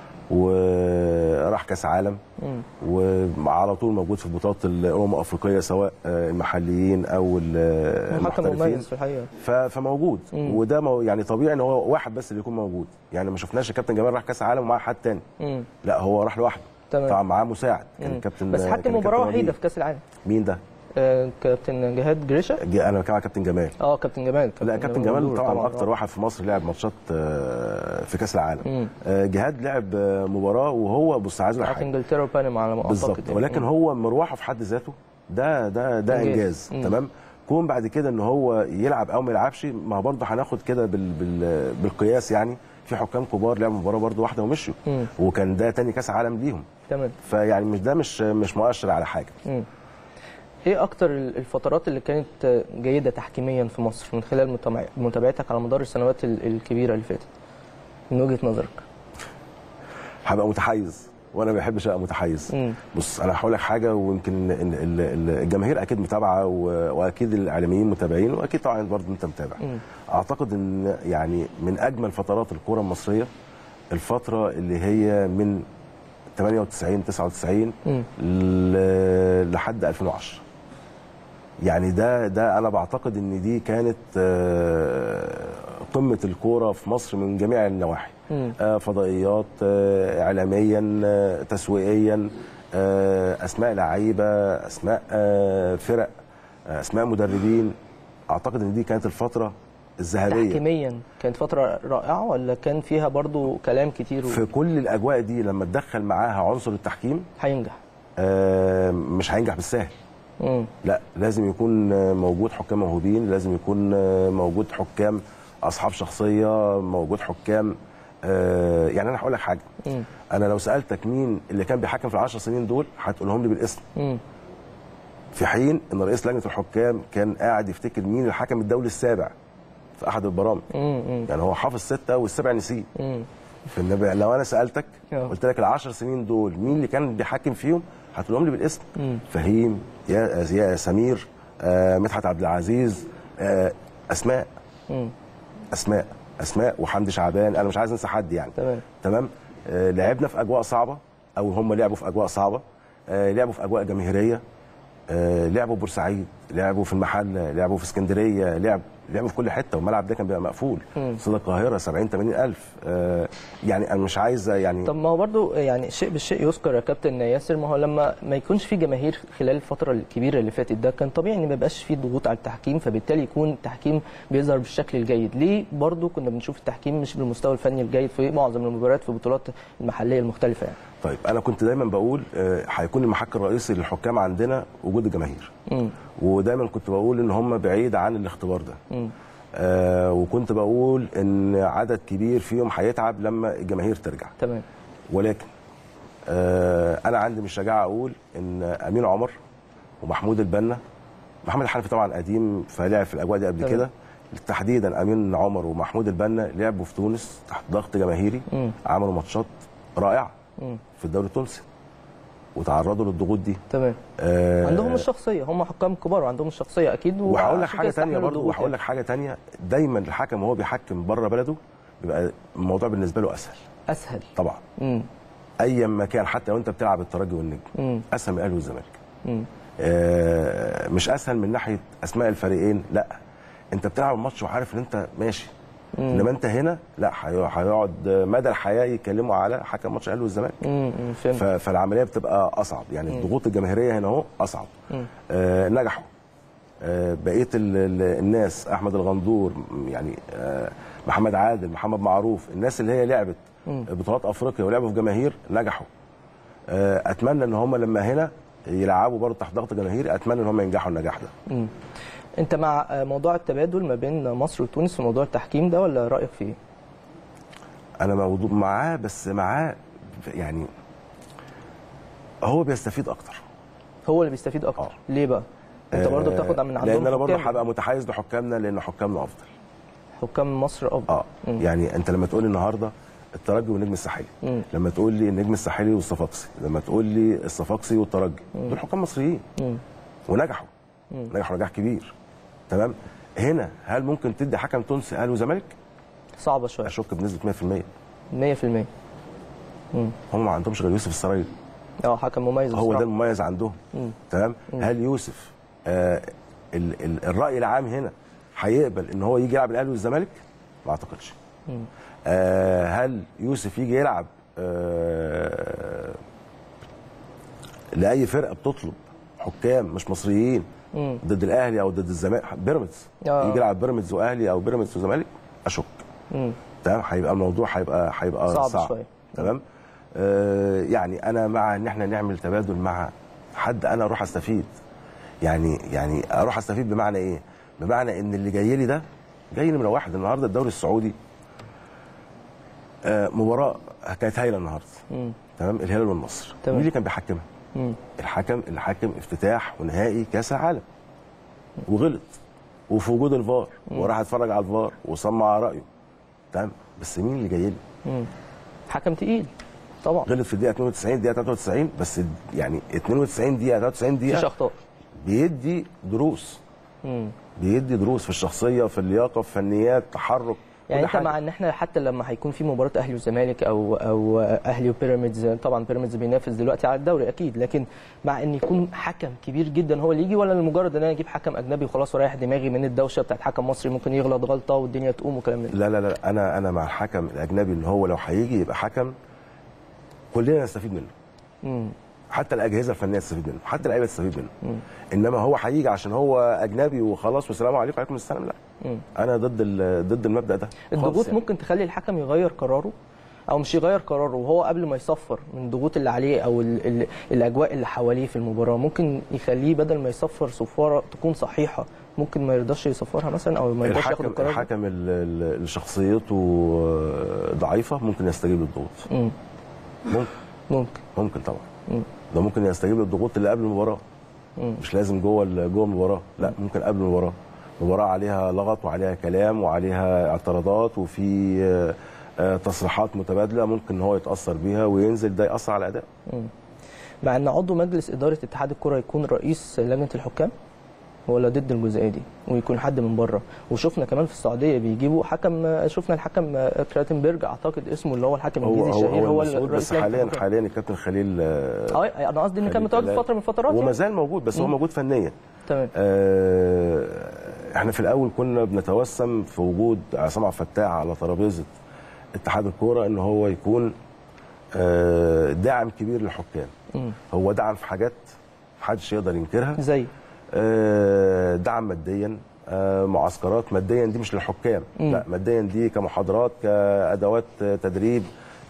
وراح كاس عالم مم. وعلى طول موجود في بطولات الامم الافريقيه سواء آه، المحليين او ال- حكم المحترفين مميز في الحقيقه ف- فموجود مم. وده مو يعني طبيعي ان هو واحد بس اللي يكون موجود يعني ما شفناش الكابتن جمال راح كاس عالم ومعاه حد تاني مم. لا هو راح لوحده تمام. طبعا معاه مساعد كان مم. الكابتن بس كان حتى مباراه الكابتن وحيده وليد. في كاس العالم مين ده؟ آه، كابتن جهاد جريشه جي- انا بتكلم على كابتن جمال اه كابتن جمال لا كابتن جمال مبروك طبعا اكتر آه. واحد في مصر لعب ماتشات آه، في كاس العالم مم. آه، جهاد لعب آه، مباراه وهو بص عايز أقول لك في حاجه انجلترا وبانما على ما بالظبط اعتقد يعني. ولكن مم. هو مروحه في حد ذاته ده ده ده إنجاز. انجاز مم. تمام كون بعد كده ان هو يلعب او ما يلعبش ما هو برضه هناخد كده بال بال بالقياس يعني في حكام كبار لعبوا مباراه برضه واحده ومشوا مم. وكان ده تاني كاس عالم ليهم تمام فيعني مش ده مش مش مؤشر على حاجه مم. ايه اكتر الفترات اللي كانت جيده تحكيميا في مصر من خلال متابع- متابعتك على مدار السنوات ال- الكبيره اللي فاتت من وجهه نظرك هبقى متحيز وانا ما بحبش ابقى متحيز مم. بص انا هقول لك حاجه ويمكن ال- ال- ال- الجماهير اكيد متابعه و- واكيد الاعلاميين متابعين واكيد طبعا برضه انت متابع مم. اعتقد ان يعني من اجمل فترات الكره المصريه الفتره اللي هي من 98 99 مم. ل- لحد 2010 يعني ده ده انا بعتقد ان دي كانت آه، قمه الكوره في مصر من جميع النواحي مم. آه، فضائيات آه، اعلاميا آه، تسويقيا آه، اسماء لعيبه اسماء آه، فرق آه، اسماء مدربين اعتقد ان دي كانت الفتره الذهبيه تحكيميا كانت فتره رائعه ولا كان فيها برضو كلام كتير و- في كل الاجواء دي لما تدخل معاها عنصر التحكيم هينجح آه، مش هينجح بالسهل مم. لا لازم يكون آه، موجود حكام موهوبين لازم يكون آه، موجود حكام اصحاب شخصيه موجود حكام آه، يعني انا هقول لك حاجه مم. انا لو سالتك مين اللي كان بيحكم في العشر سنين دول هتقولهم لي بالاسم مم. في حين ان رئيس لجنه الحكام كان قاعد يفتكر مين الحكم الدولي السابع في احد البرامج مم. مم. يعني هو حافظ سته والسابع نسيه مم. في النبي لو انا سالتك آه. قلت لك العشر سنين دول مين اللي كان بيحكم فيهم هتقولهم لي بالاسم مم. فهيم يا يا سمير آه مدحت عبد العزيز آه اسماء مم. اسماء اسماء وحمدي شعبان انا مش عايز انسى حد يعني تمام تمام آه لعبنا في اجواء صعبه او هم لعبوا في اجواء صعبه آه لعبوا في اجواء جماهيريه آه لعبوا بورسعيد لعبوا في المحله لعبوا في اسكندريه لعب لعبوا في كل حته والملعب ده كان بيبقى مقفول مم. استاد القاهره 70 80 الف آه يعني انا مش عايز يعني طب ما هو برضو يعني شيء بالشيء يذكر يا كابتن ياسر ما هو لما ما يكونش في جماهير خلال الفتره الكبيره اللي فاتت ده كان طبيعي ان ما يبقاش في ضغوط على التحكيم فبالتالي يكون التحكيم بيظهر بالشكل الجيد ليه برضو كنا بنشوف التحكيم مش بالمستوى الفني الجيد في معظم المباريات في البطولات المحليه المختلفه يعني طيب انا كنت دايما بقول آه، هيكون المحك الرئيسي للحكام عندنا وجود الجماهير مم. ودايما كنت بقول ان هم بعيد عن الاختبار ده مم. آه وكنت بقول ان عدد كبير فيهم هيتعب لما الجماهير ترجع تمام ولكن آه انا عندي من الشجاعه اقول ان امين عمر ومحمود البنا محمد الحنفي طبعا قديم فلعب في الاجواء دي قبل تمام. كده تحديدا امين عمر ومحمود البنا لعبوا في تونس تحت ضغط جماهيري مم. عملوا ماتشات رائعه مم. في الدوري التونسي وتعرضوا للضغوط دي تمام آه عندهم الشخصيه هم حكام كبار وعندهم الشخصيه اكيد وهقول لك وعشان حاجه كده تانية استحملوا برضو الضغوط وهقول لك حاجه تانية دايما الحكم وهو بيحكم بره بلده بيبقى الموضوع بالنسبه له اسهل يعني. اسهل طبعا مم. ايا ما كان حتى لو انت بتلعب الترجي والنجم مم. اسهل من الاهلي والزمالك مم. آه مش اسهل من ناحيه اسماء الفريقين لا انت بتلعب الماتش وعارف ان انت ماشي انما انت هنا لا هي- هيقعد مدى الحياه يتكلموا على حكم ماتش الاهلي والزمالك مم. مم. ف- فهمت فالعمليه بتبقى اصعب يعني الضغوط الجماهيريه هنا اهو اصعب مم. آه نجحوا آه بقيه ال- ال- الناس احمد الغندور م- يعني آه محمد عادل محمد معروف الناس اللي هي لعبت مم. بطولات افريقيا ولعبوا في جماهير نجحوا آه اتمنى ان هم لما هنا يلعبوا برضه تحت ضغط جماهيري اتمنى ان هم ينجحوا النجاح ده مم. انت مع آه، موضوع التبادل ما بين مصر وتونس في موضوع التحكيم ده ولا رايك فيه؟ انا موضوع معاه بس معاه يعني هو بيستفيد اكتر هو اللي بيستفيد اكتر آه. ليه بقى؟ انت برضه بتاخد من عندهم لان انا برضه حكام. هبقى متحيز لحكامنا لان حكامنا افضل حكام مصر افضل اه مم. يعني انت لما تقول لي النهارده الترجي والنجم الساحلي مم. لما تقول لي النجم الساحلي والصفاقسي لما تقول لي الصفاقسي والترجي دول حكام مصريين مم. ونجحوا نجحوا نجاح كبير تمام هنا هل ممكن تدي حكم تونسي اهلي وزمالك صعبه شويه اشك بنسبه 100% 100% هم ما عندهمش غير يوسف السرايلي اه حكم مميز هو ده بصراحة. المميز عندهم تمام هل يوسف آه ال ال الراي العام هنا هيقبل ان هو يجي يلعب الاهلي والزمالك ما اعتقدش آه هل يوسف يجي يلعب آه لاي فرقه بتطلب حكام مش مصريين مم. ضد الاهلي او ضد الزمالك بيراميدز آه. يجي يلعب بيراميدز واهلي او بيراميدز وزمالك اشك مم. تمام هيبقى الموضوع هيبقى هيبقى صعب صعب, شوية. تمام آه يعني انا مع ان احنا نعمل تبادل مع حد انا اروح استفيد يعني يعني اروح استفيد بمعنى ايه بمعنى ان اللي جاي لي ده جاي لي من واحد النهارده الدوري السعودي آه مباراه كانت هايله النهارده مم. تمام الهلال والنصر تمام. مين اللي كان بيحكمها مم. الحكم اللي حكم افتتاح ونهائي كاس العالم وغلط وفي وجود الفار وراح اتفرج على الفار وسمع رايه تمام بس مين اللي جاي لي مم. حكم تقيل طبعا غلط في الدقيقه 92 الدقيقه 93 بس يعني 92 دقيقه 93 مفيش دقيقه اخطاء بيدي دروس مم. بيدي دروس في الشخصيه في اللياقه في فنيات تحرك يعني كل انت حاجة. مع ان احنا حتى لما هيكون في مباراه اهلي وزمالك او او اهلي وبيراميدز طبعا بيراميدز بينافس دلوقتي على الدوري اكيد لكن مع ان يكون حكم كبير جدا هو اللي يجي ولا لمجرد ان انا اجيب حكم اجنبي وخلاص ورايح دماغي من الدوشه بتاعت حكم مصري ممكن يغلط غلطه والدنيا تقوم وكلام من ده لا لا لا انا انا مع الحكم الاجنبي ان هو لو هيجي يبقى حكم كلنا نستفيد منه مم. حتى الاجهزه الفنيه تستفيد منه حتى اللعيبه تستفيد منه انما هو هيجي عشان هو اجنبي وخلاص والسلام عليكم وعليكم السلام لا مم. انا ضد ال- ضد المبدا ده خالص الضغوط يعني. ممكن تخلي الحكم يغير قراره او مش يغير قراره وهو قبل ما يصفر من الضغوط اللي عليه او ال ال الاجواء اللي حواليه في المباراه ممكن يخليه بدل ما يصفر صفاره تكون صحيحه ممكن ما يرضاش يصفرها مثلا او ما يرضاش ياخد الحكم القرار ده؟ الحكم ال- ال- اللي شخصيته آه، ضعيفه ممكن يستجيب للضغوط مم. ممكن ممكن ممكن طبعا مم. ده ممكن يستجيب للضغوط اللي قبل المباراه مم. مش لازم جوه ال- جوه المباراه لا ممكن قبل المباراه مباراه عليها لغط وعليها كلام وعليها اعتراضات وفي آه، آه، تصريحات متبادله ممكن هو يتاثر بيها وينزل ده ياثر على الاداء مع ان عضو مجلس اداره اتحاد الكره يكون رئيس لجنه الحكام ولا ضد الجزئيه دي ويكون حد من بره وشفنا كمان في السعوديه بيجيبوا حكم شفنا الحكم كراتنبرج اعتقد اسمه اللي هو الحكم هو الانجليزي هو الشهير هو هو المسؤول رئيس بس لجنة حاليا الحكام. حاليا الكابتن خليل آه، اه انا قصدي ان كان خليل متواجد كلام. فتره من الفترات وما يعني. زال موجود بس هو مم. موجود فنيا تمام آه، احنا في الاول كنا بنتوسم في وجود عصام عبد الفتاح على ترابيزه اتحاد الكوره ان هو يكون آه، داعم كبير للحكام مم. هو دعم في حاجات محدش يقدر ينكرها زي آه، دعم ماديا آه، معسكرات ماديا دي مش للحكام مم. لا ماديا دي كمحاضرات كادوات تدريب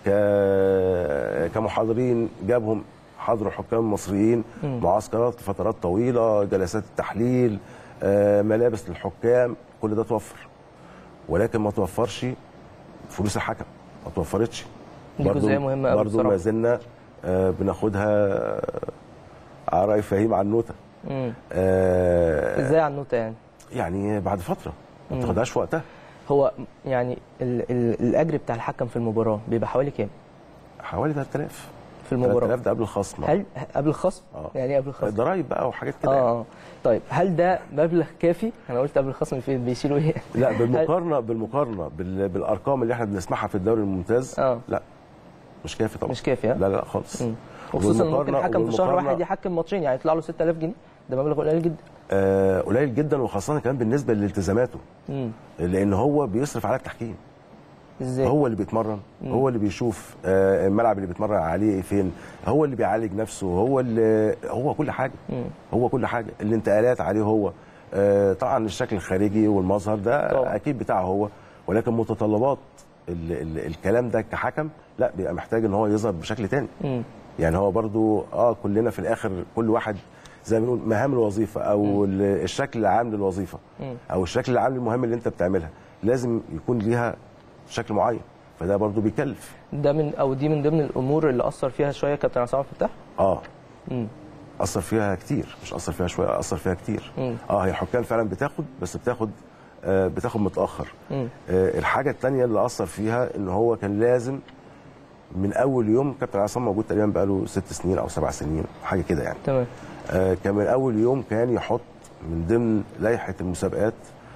ك- كمحاضرين جابهم حضروا حكام مصريين مم. معسكرات فترات طويله جلسات التحليل آه، ملابس للحكام كل ده توفر ولكن ما توفرش فلوس الحكم ما توفرتش دي برضو- جزئية مهمة أوي برضو بصراحة. ما زلنا آه، بناخدها آه، على راي فهيم عنوته مم. آه، ازاي على النوتة يعني يعني بعد فتره ما مم. تاخدهاش في وقتها هو يعني ال ال الاجر بتاع الحكم في المباراه بيبقى حوالي كام حوالي 3000 في المباراه 3000 ده قبل الخصم هل قبل الخصم آه. يعني إيه قبل الخصم ضرايب بقى وحاجات كده يعني. اه طيب هل ده مبلغ كافي انا قلت قبل الخصم فين بيشيلوا ايه لا بالمقارنه بالمقارنه بال- بالارقام اللي احنا بنسمعها في الدوري الممتاز آه. لا مش كافي طبعا مش كافي ها لا لا خالص مم. وخصوصا إن ممكن وبالمقارنة- حكم في شهر وبالمقارنة- واحد يحكم ماتشين يعني يطلع له 6000 جنيه ده مبلغ قليل جدا آه قليل جدا وخاصه كمان بالنسبه لالتزاماته امم لان هو بيصرف على التحكيم ازاي هو اللي بيتمرن هو اللي بيشوف آه، الملعب اللي بيتمرن عليه فين هو اللي بيعالج نفسه هو اللي هو كل حاجه مم. هو كل حاجه الانتقالات عليه هو آه، طبعا الشكل الخارجي والمظهر ده طبعا. اكيد بتاعه هو ولكن متطلبات ال ال الكلام ده كحكم لا بيبقى محتاج ان هو يظهر بشكل تاني مم. يعني هو برضو اه كلنا في الاخر كل واحد زي ما بنقول مهام الوظيفه او ال- الشكل العام للوظيفه مم. او الشكل العام للمهام اللي انت بتعملها لازم يكون ليها شكل معين فده برضو بيكلف ده من او دي من ضمن الامور اللي اثر فيها شويه كابتن عصام عبد الفتاح اه مم. اثر فيها كتير مش اثر فيها شويه اثر فيها كتير مم. اه هي الحكام فعلا بتاخد بس بتاخد آه بتاخد متاخر مم. آه الحاجه الثانيه اللي اثر فيها ان هو كان لازم من اول يوم كابتن عصام موجود تقريبا بقاله ست سنين او سبع سنين حاجه كده يعني تمام آه كان من اول يوم كان يحط من ضمن لائحه المسابقات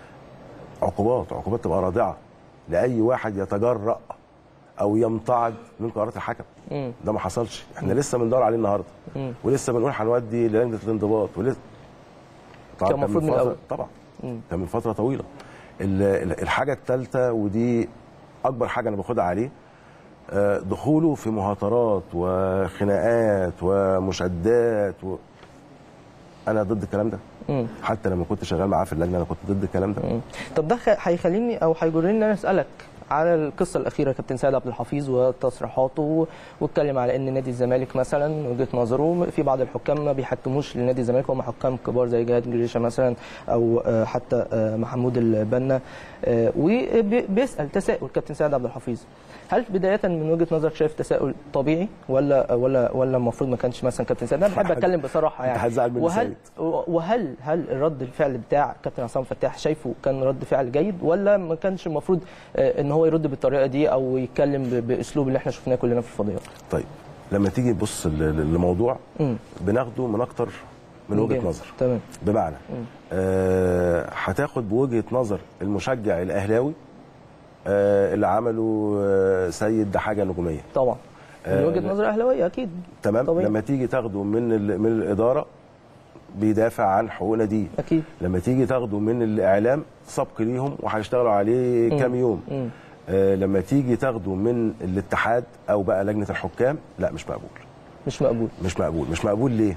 عقوبات عقوبات تبقى رادعه لاي واحد يتجرأ او يمتعض من قرارات الحكم مم. ده ما حصلش احنا لسه بندور عليه النهارده مم. ولسه بنقول هنودي لجنه الانضباط ولسه طبعاً كان المفروض من فترة- الأول. طبعا مم. كان من فتره طويله ال- ال- الحاجه الثالثه ودي اكبر حاجه انا باخدها عليه آه، دخوله في مهاترات وخناقات ومشادات و... انا ضد الكلام ده مم. حتى لما كنت شغال معاه في اللجنه انا كنت ضد الكلام ده مم. طب ده خ- هيخليني او هيجرني ان انا اسالك على القصه الاخيره كابتن سيد عبد الحفيظ وتصريحاته واتكلم على ان نادي الزمالك مثلا من وجهه نظره في بعض الحكام ما بيحكموش لنادي الزمالك هم حكام كبار زي جهاد جريشه مثلا او آه، حتى آه، محمود البنا آه، وبيسال تساؤل كابتن سيد عبد الحفيظ هل بدايه من وجهه نظرك شايف تساؤل طبيعي ولا ولا ولا المفروض ما كانش مثلا كابتن سيد انا بحب اتكلم بصراحه يعني أنت هتزعل مني وهل سيد. وهل هل الرد الفعل بتاع كابتن عصام فتاح شايفه كان رد فعل جيد ولا ما كانش المفروض آه، ان هو يرد بالطريقه دي او يتكلم ب- باسلوب اللي احنا شفناه كلنا في الفضيات طيب لما تيجي تبص ل- ل- لموضوع مم. بناخده من اكتر من وجهه جامد. نظر تمام بمعنى آه، هتاخد بوجهه نظر المشجع الاهلاوي آه، اللي عمله آه، سيد ده حاجه نجوميه طبعا من آه، وجهه نظر اهلاويه اكيد تمام طبيعي. لما تيجي تاخده من ال- من الاداره بيدافع عن حقوق ناديه اكيد لما تيجي تاخده من الاعلام سبق ليهم وهيشتغلوا عليه كام يوم مم. آه لما تيجي تاخده من الاتحاد او بقى لجنه الحكام لا مش مقبول مش مقبول مش مقبول مش مقبول ليه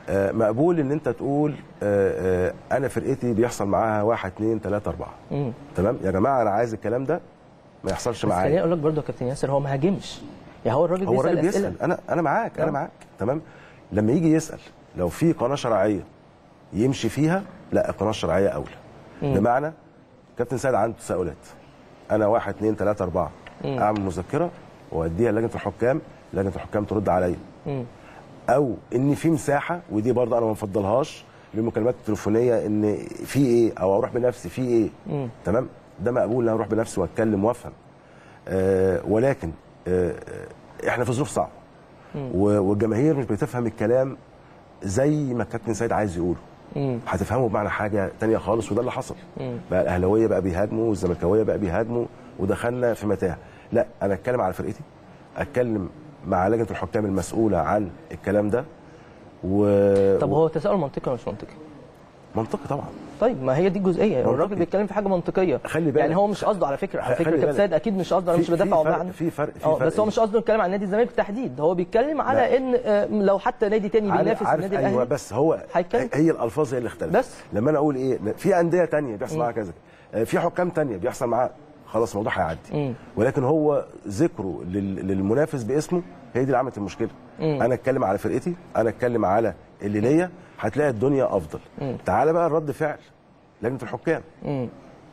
آه، مقبول ان انت تقول آه، آه، انا فرقتي بيحصل معاها واحد اثنين ثلاثه اربعه مم. تمام يا جماعه انا عايز الكلام ده ما يحصلش بس خليني معايا اقول لك برضه يا كابتن ياسر هو ما هاجمش يعني هو الراجل هو بيسال الراجل اسئله بيسال انا انا معاك آه. انا معاك تمام لما يجي يسال لو في قناه شرعيه يمشي فيها لا القناه الشرعيه اولى بمعنى كابتن سيد عنده تساؤلات انا واحد اثنين ثلاثه اربعه اعمل مذكره واديها لجنه الحكام لجنه الحكام ترد عليا مم. او ان في مساحه ودي برضه انا ما بفضلهاش للمكالمات التليفونيه ان في ايه او اروح بنفسي في ايه مم. تمام ده مقبول ان انا اروح بنفسي واتكلم وافهم آه ولكن آه آه، احنا في ظروف صعبه و- والجماهير مش بتفهم الكلام زي ما الكابتن سيد عايز يقوله مم. هتفهمه بمعنى حاجه تانية خالص وده اللي حصل بقى الاهلاويه بقى بيهاجموا والزملكاويه بقى بيهاجموا ودخلنا في متاهه لا انا اتكلم على فرقتي اتكلم مع لجنه الحكام المسؤوله عن الكلام ده و طب هو تساؤل منطقي ولا مش منطقي؟ منطقي طبعا طيب ما هي دي الجزئيه منطقي. الراجل بيتكلم في حاجه منطقيه خلي بالك. يعني هو مش قصده على فكره على خلي فكره كابتن بالك. سيد اكيد مش قصده انا في- مش بدافع في فرق- عنه في فرق- في اه فرق بس هو مش قصده يتكلم عن نادي الزمالك بالتحديد هو بيتكلم على لا. ان آه، لو حتى نادي تاني عارف, بينافس عارف النادي ايوه الاهلي بس هو هيتكلم. هي الالفاظ هي اللي اختلفت بس. لما انا اقول ايه في انديه تانية بيحصل معاها كذا آه، في حكام تانية بيحصل معاها خلاص الموضوع مم. هيعدي ولكن هو ذكره لل- للمنافس باسمه هي دي اللي عملت المشكله انا اتكلم على فرقتي انا اتكلم على اللي ليا هتلاقي الدنيا افضل تعالى بقى الرد فعل لجنه الحكام مم.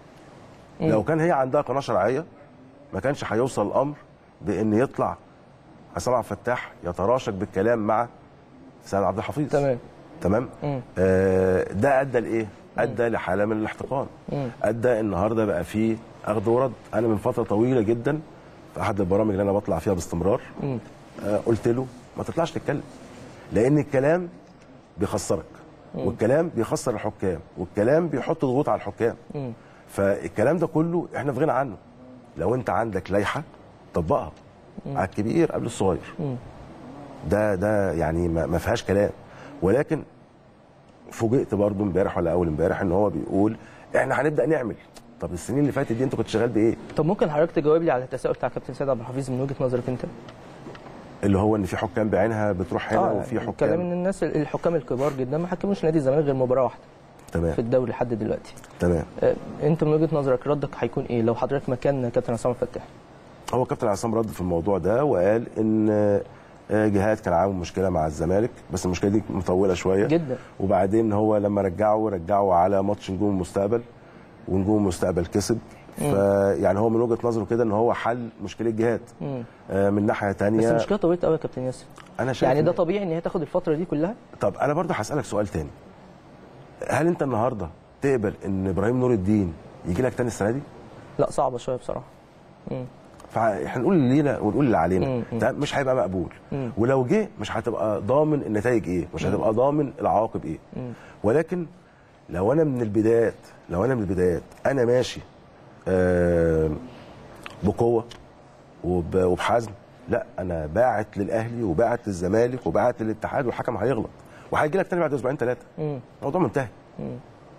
لو كان هي عندها قناه شرعيه ما كانش هيوصل الامر بان يطلع حسام عبد الفتاح يتراشق بالكلام مع سيد عبد الحفيظ تمام تمام مم. آه ده ادى لايه ادى لحاله من الاحتقان مم. ادى النهارده بقى فيه اخذ ورد انا من فتره طويله جدا في احد البرامج اللي انا بطلع فيها باستمرار مم. آه قلت له ما تطلعش تتكلم لان الكلام بيخسرك والكلام بيخسر الحكام والكلام بيحط ضغوط على الحكام مم. فالكلام ده كله احنا في غنى عنه لو انت عندك لائحه طبقها على الكبير قبل الصغير مم. ده ده يعني ما ما فيهاش كلام ولكن فوجئت برضو امبارح ولا اول امبارح ان هو بيقول احنا هنبدا نعمل طب السنين اللي فاتت دي انت كنت شغال بايه طب ممكن حضرتك تجاوب لي على التساؤل بتاع كابتن سيد عبد الحفيظ من وجهه نظرك انت؟ اللي هو ان في حكام بعينها بتروح هنا وفي كلام حكام ان الناس الحكام الكبار جدا ما حكموش نادي الزمالك غير مباراه واحده تمام في الدوري لحد دلوقتي تمام آه، انت من وجهه نظرك ردك هيكون ايه لو حضرتك مكان كابتن عصام الفتاح هو كابتن عصام رد في الموضوع ده وقال ان آه، جهاد كان عامل مشكله مع الزمالك بس المشكله دي مطوله شويه جدا وبعدين هو لما رجعه رجعه على ماتش نجوم المستقبل ونجوم المستقبل كسب فيعني هو من وجهه نظره كده ان هو حل مشكله جهاد مم. آه، من ناحيه بس تانية المشكله طويله قوي يا كابتن ياسر انا شايف يعني ده إن- طبيعي ان هي تاخد الفتره دي كلها طب انا برضه هسالك سؤال تاني هل انت النهارده تقبل ان ابراهيم نور الدين يجي لك تاني السنه دي لا صعبه شويه بصراحه مم. فاحنا نقول اللي لينا ونقول اللي علينا مم. مم. ده مش هيبقى مقبول مم. ولو جه مش هتبقى ضامن النتائج ايه مش هتبقى ضامن العواقب ايه مم. ولكن لو انا من البدايات لو انا من البدايات انا ماشي آه بقوه وب- وبحزم لا انا باعت للاهلي وباعت للزمالك وباعت للاتحاد والحكم هيغلط وهيجي لك تاني بعد اسبوعين ثلاثه مم. الموضوع منتهي مم.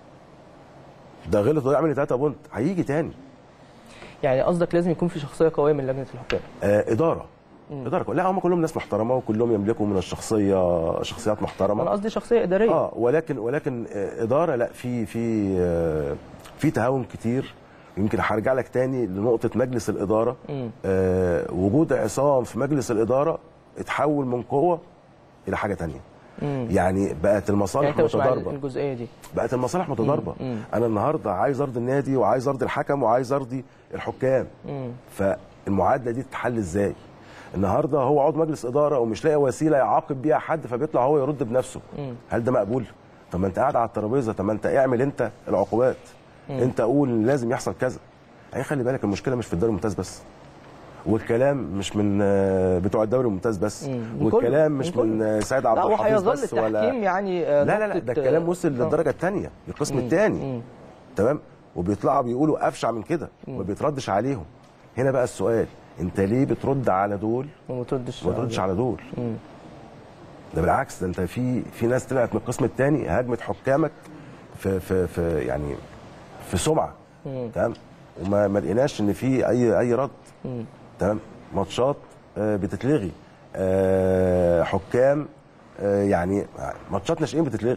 ده غلط ويعمل 3 بونت هيجي تاني يعني قصدك لازم يكون في شخصيه قويه من لجنه الحكام آه اداره اداره كلها لا هم كلهم ناس محترمه وكلهم يملكوا من الشخصيه شخصيات محترمه انا قصدي شخصيه اداريه اه ولكن ولكن آه، اداره لا في في آه، في تهاون كتير يمكن هرجع لك تاني لنقطه مجلس الاداره مم. آه وجود عصام في مجلس الاداره اتحول من قوه الى حاجه تانية مم. يعني بقت يعني المصالح انت مش مع متضاربه الجزئيه دي بقت المصالح متضاربه مم. انا النهارده عايز ارضي النادي وعايز ارضي الحكم وعايز ارضي الحكام مم. فالمعادله دي تتحل ازاي النهارده هو عضو مجلس اداره ومش لاقي وسيله يعاقب بيها حد فبيطلع هو يرد بنفسه مم. هل ده مقبول طب ما انت قاعد على الترابيزه طب ما انت اعمل انت العقوبات انت قول لازم يحصل كذا هي خلي بالك المشكله مش في الدوري الممتاز بس والكلام مش من آه، بتوع الدوري الممتاز بس مم. من والكلام كله. مش من من آه، سيد عبد لا الحفيظ وهيظل بس ولا التحكيم يعني آه، لا لا لا نقطة، ده الكلام آه، وصل آه. للدرجه الثانيه القسم مم. الثاني مم. تمام وبيطلعوا بيقولوا افشع من كده ما بيتردش عليهم هنا بقى السؤال انت ليه بترد على دول وما تردش وما تردش على دول مم. ده بالعكس ده انت في في ناس طلعت من القسم الثاني هاجمت حكامك في في في يعني في سمعه مم. تمام وما ما لقيناش ان في اي اي رد مم. تمام ماتشات آه، بتتلغي آه، حكام آه، يعني ماتشات ناشئين بتتلغي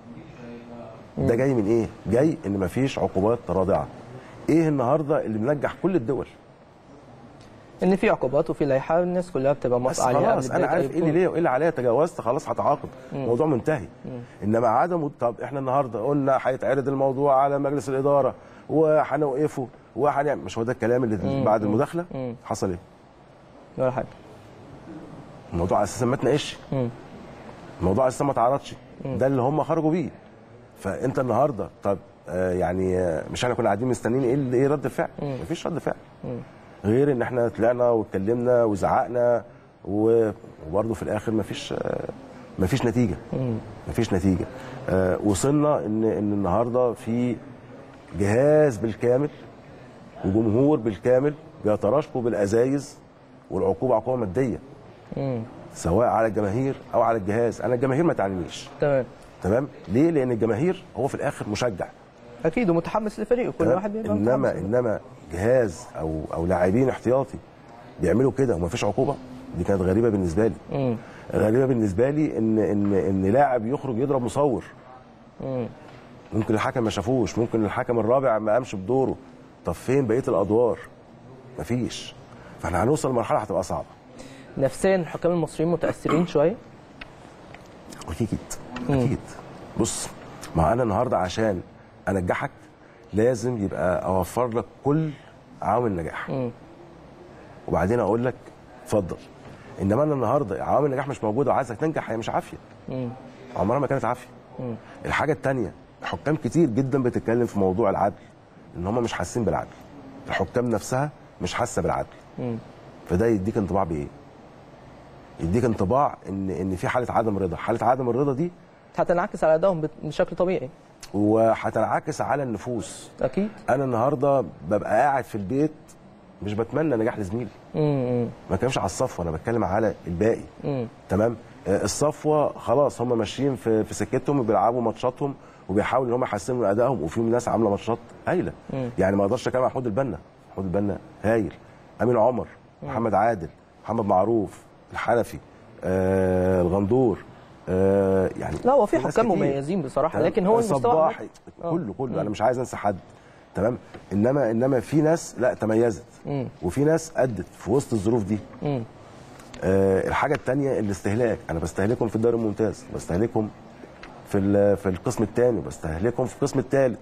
ده جاي من ايه؟ جاي ان مفيش عقوبات رادعه ايه النهارده اللي منجح كل الدول ان في عقوبات وفي لائحه الناس كلها بتبقى بس موافقه عليها قبل خلاص انا بداية عارف أي ايه اللي بطولة. ليا وايه اللي عليا تجاوزت خلاص هتعاقب الموضوع منتهي انما عدم طب احنا النهارده قلنا هيتعرض الموضوع على مجلس الاداره وهنوقفه وهنعمل مش هو ده الكلام اللي بعد المداخله حصل ايه؟ ولا حاجه الموضوع اساسا ما اتناقش مم. الموضوع اساسا ما اتعرضش ده اللي هم خرجوا بيه فانت النهارده طب آه يعني آه مش احنا كنا قاعدين مستنيين ايه ال- ايه رد الفعل؟ مفيش رد فعل غير ان احنا طلعنا واتكلمنا وزعقنا و- وبرضه في الاخر مفيش آه مفيش نتيجه مفيش نتيجه آه وصلنا ان ان النهارده في جهاز بالكامل وجمهور بالكامل بيتراشقوا بالازايز والعقوبه عقوبه ماديه سواء على الجماهير او على الجهاز انا الجماهير ما تعنيش تمام تمام ليه لان الجماهير هو في الاخر مشجع اكيد ومتحمس لفريقه كل تمام؟ واحد بيبقى انما متحمس. انما جهاز او او لاعبين احتياطي بيعملوا كده ومفيش عقوبه دي كانت غريبه بالنسبه لي مم. غريبه بالنسبه لي ان ان ان لاعب يخرج يضرب مصور مم. ممكن الحكم ما شافوش ممكن الحكم الرابع ما قامش بدوره طب فين بقيه الادوار مفيش فاحنا هنوصل لمرحله هتبقى صعبه نفسيا الحكام المصريين متاثرين شويه اكيد اكيد بص ما انا النهارده عشان انجحك لازم يبقى اوفر لك كل عوامل النجاح مم. وبعدين اقول لك اتفضل انما انا النهارده عوامل النجاح مش موجوده وعايزك تنجح هي مش عافيه مم. عمرها ما كانت عافيه مم. الحاجه الثانيه حكام كتير جدا بتتكلم في موضوع العدل ان هم مش حاسين بالعدل الحكام نفسها مش حاسه بالعدل مم. فده يديك انطباع بايه يديك انطباع ان ان في حاله عدم رضا حاله عدم الرضا دي هتنعكس على ادائهم بت- بشكل طبيعي وهتنعكس على النفوس اكيد انا النهارده ببقى قاعد في البيت مش بتمنى نجاح لزميلي مم. ما بتكلمش على الصفوه انا بتكلم على الباقي مم. تمام آه، الصفوه خلاص هم ماشيين في في سكتهم وبيلعبوا ماتشاتهم وبيحاولوا ان هم يحسنوا من ادائهم وفي ناس عامله ماتشات هايله يعني ما اقدرش اتكلم عن محمود البنا محمود البنا هايل امين عمر محمد عادل محمد معروف الحنفي آه الغندور آه يعني لا هو في ناس حكام كتير. مميزين بصراحه تمام؟ لكن هو المستوى صباحي آه. كله كله انا مش عايز انسى حد تمام انما انما في ناس لا تميزت مم. وفي ناس ادت في وسط الظروف دي مم. آه الحاجه الثانيه الاستهلاك انا بستهلكهم في الدوري الممتاز بستهلكهم في ال- في القسم الثاني بستهلكهم في القسم الثالث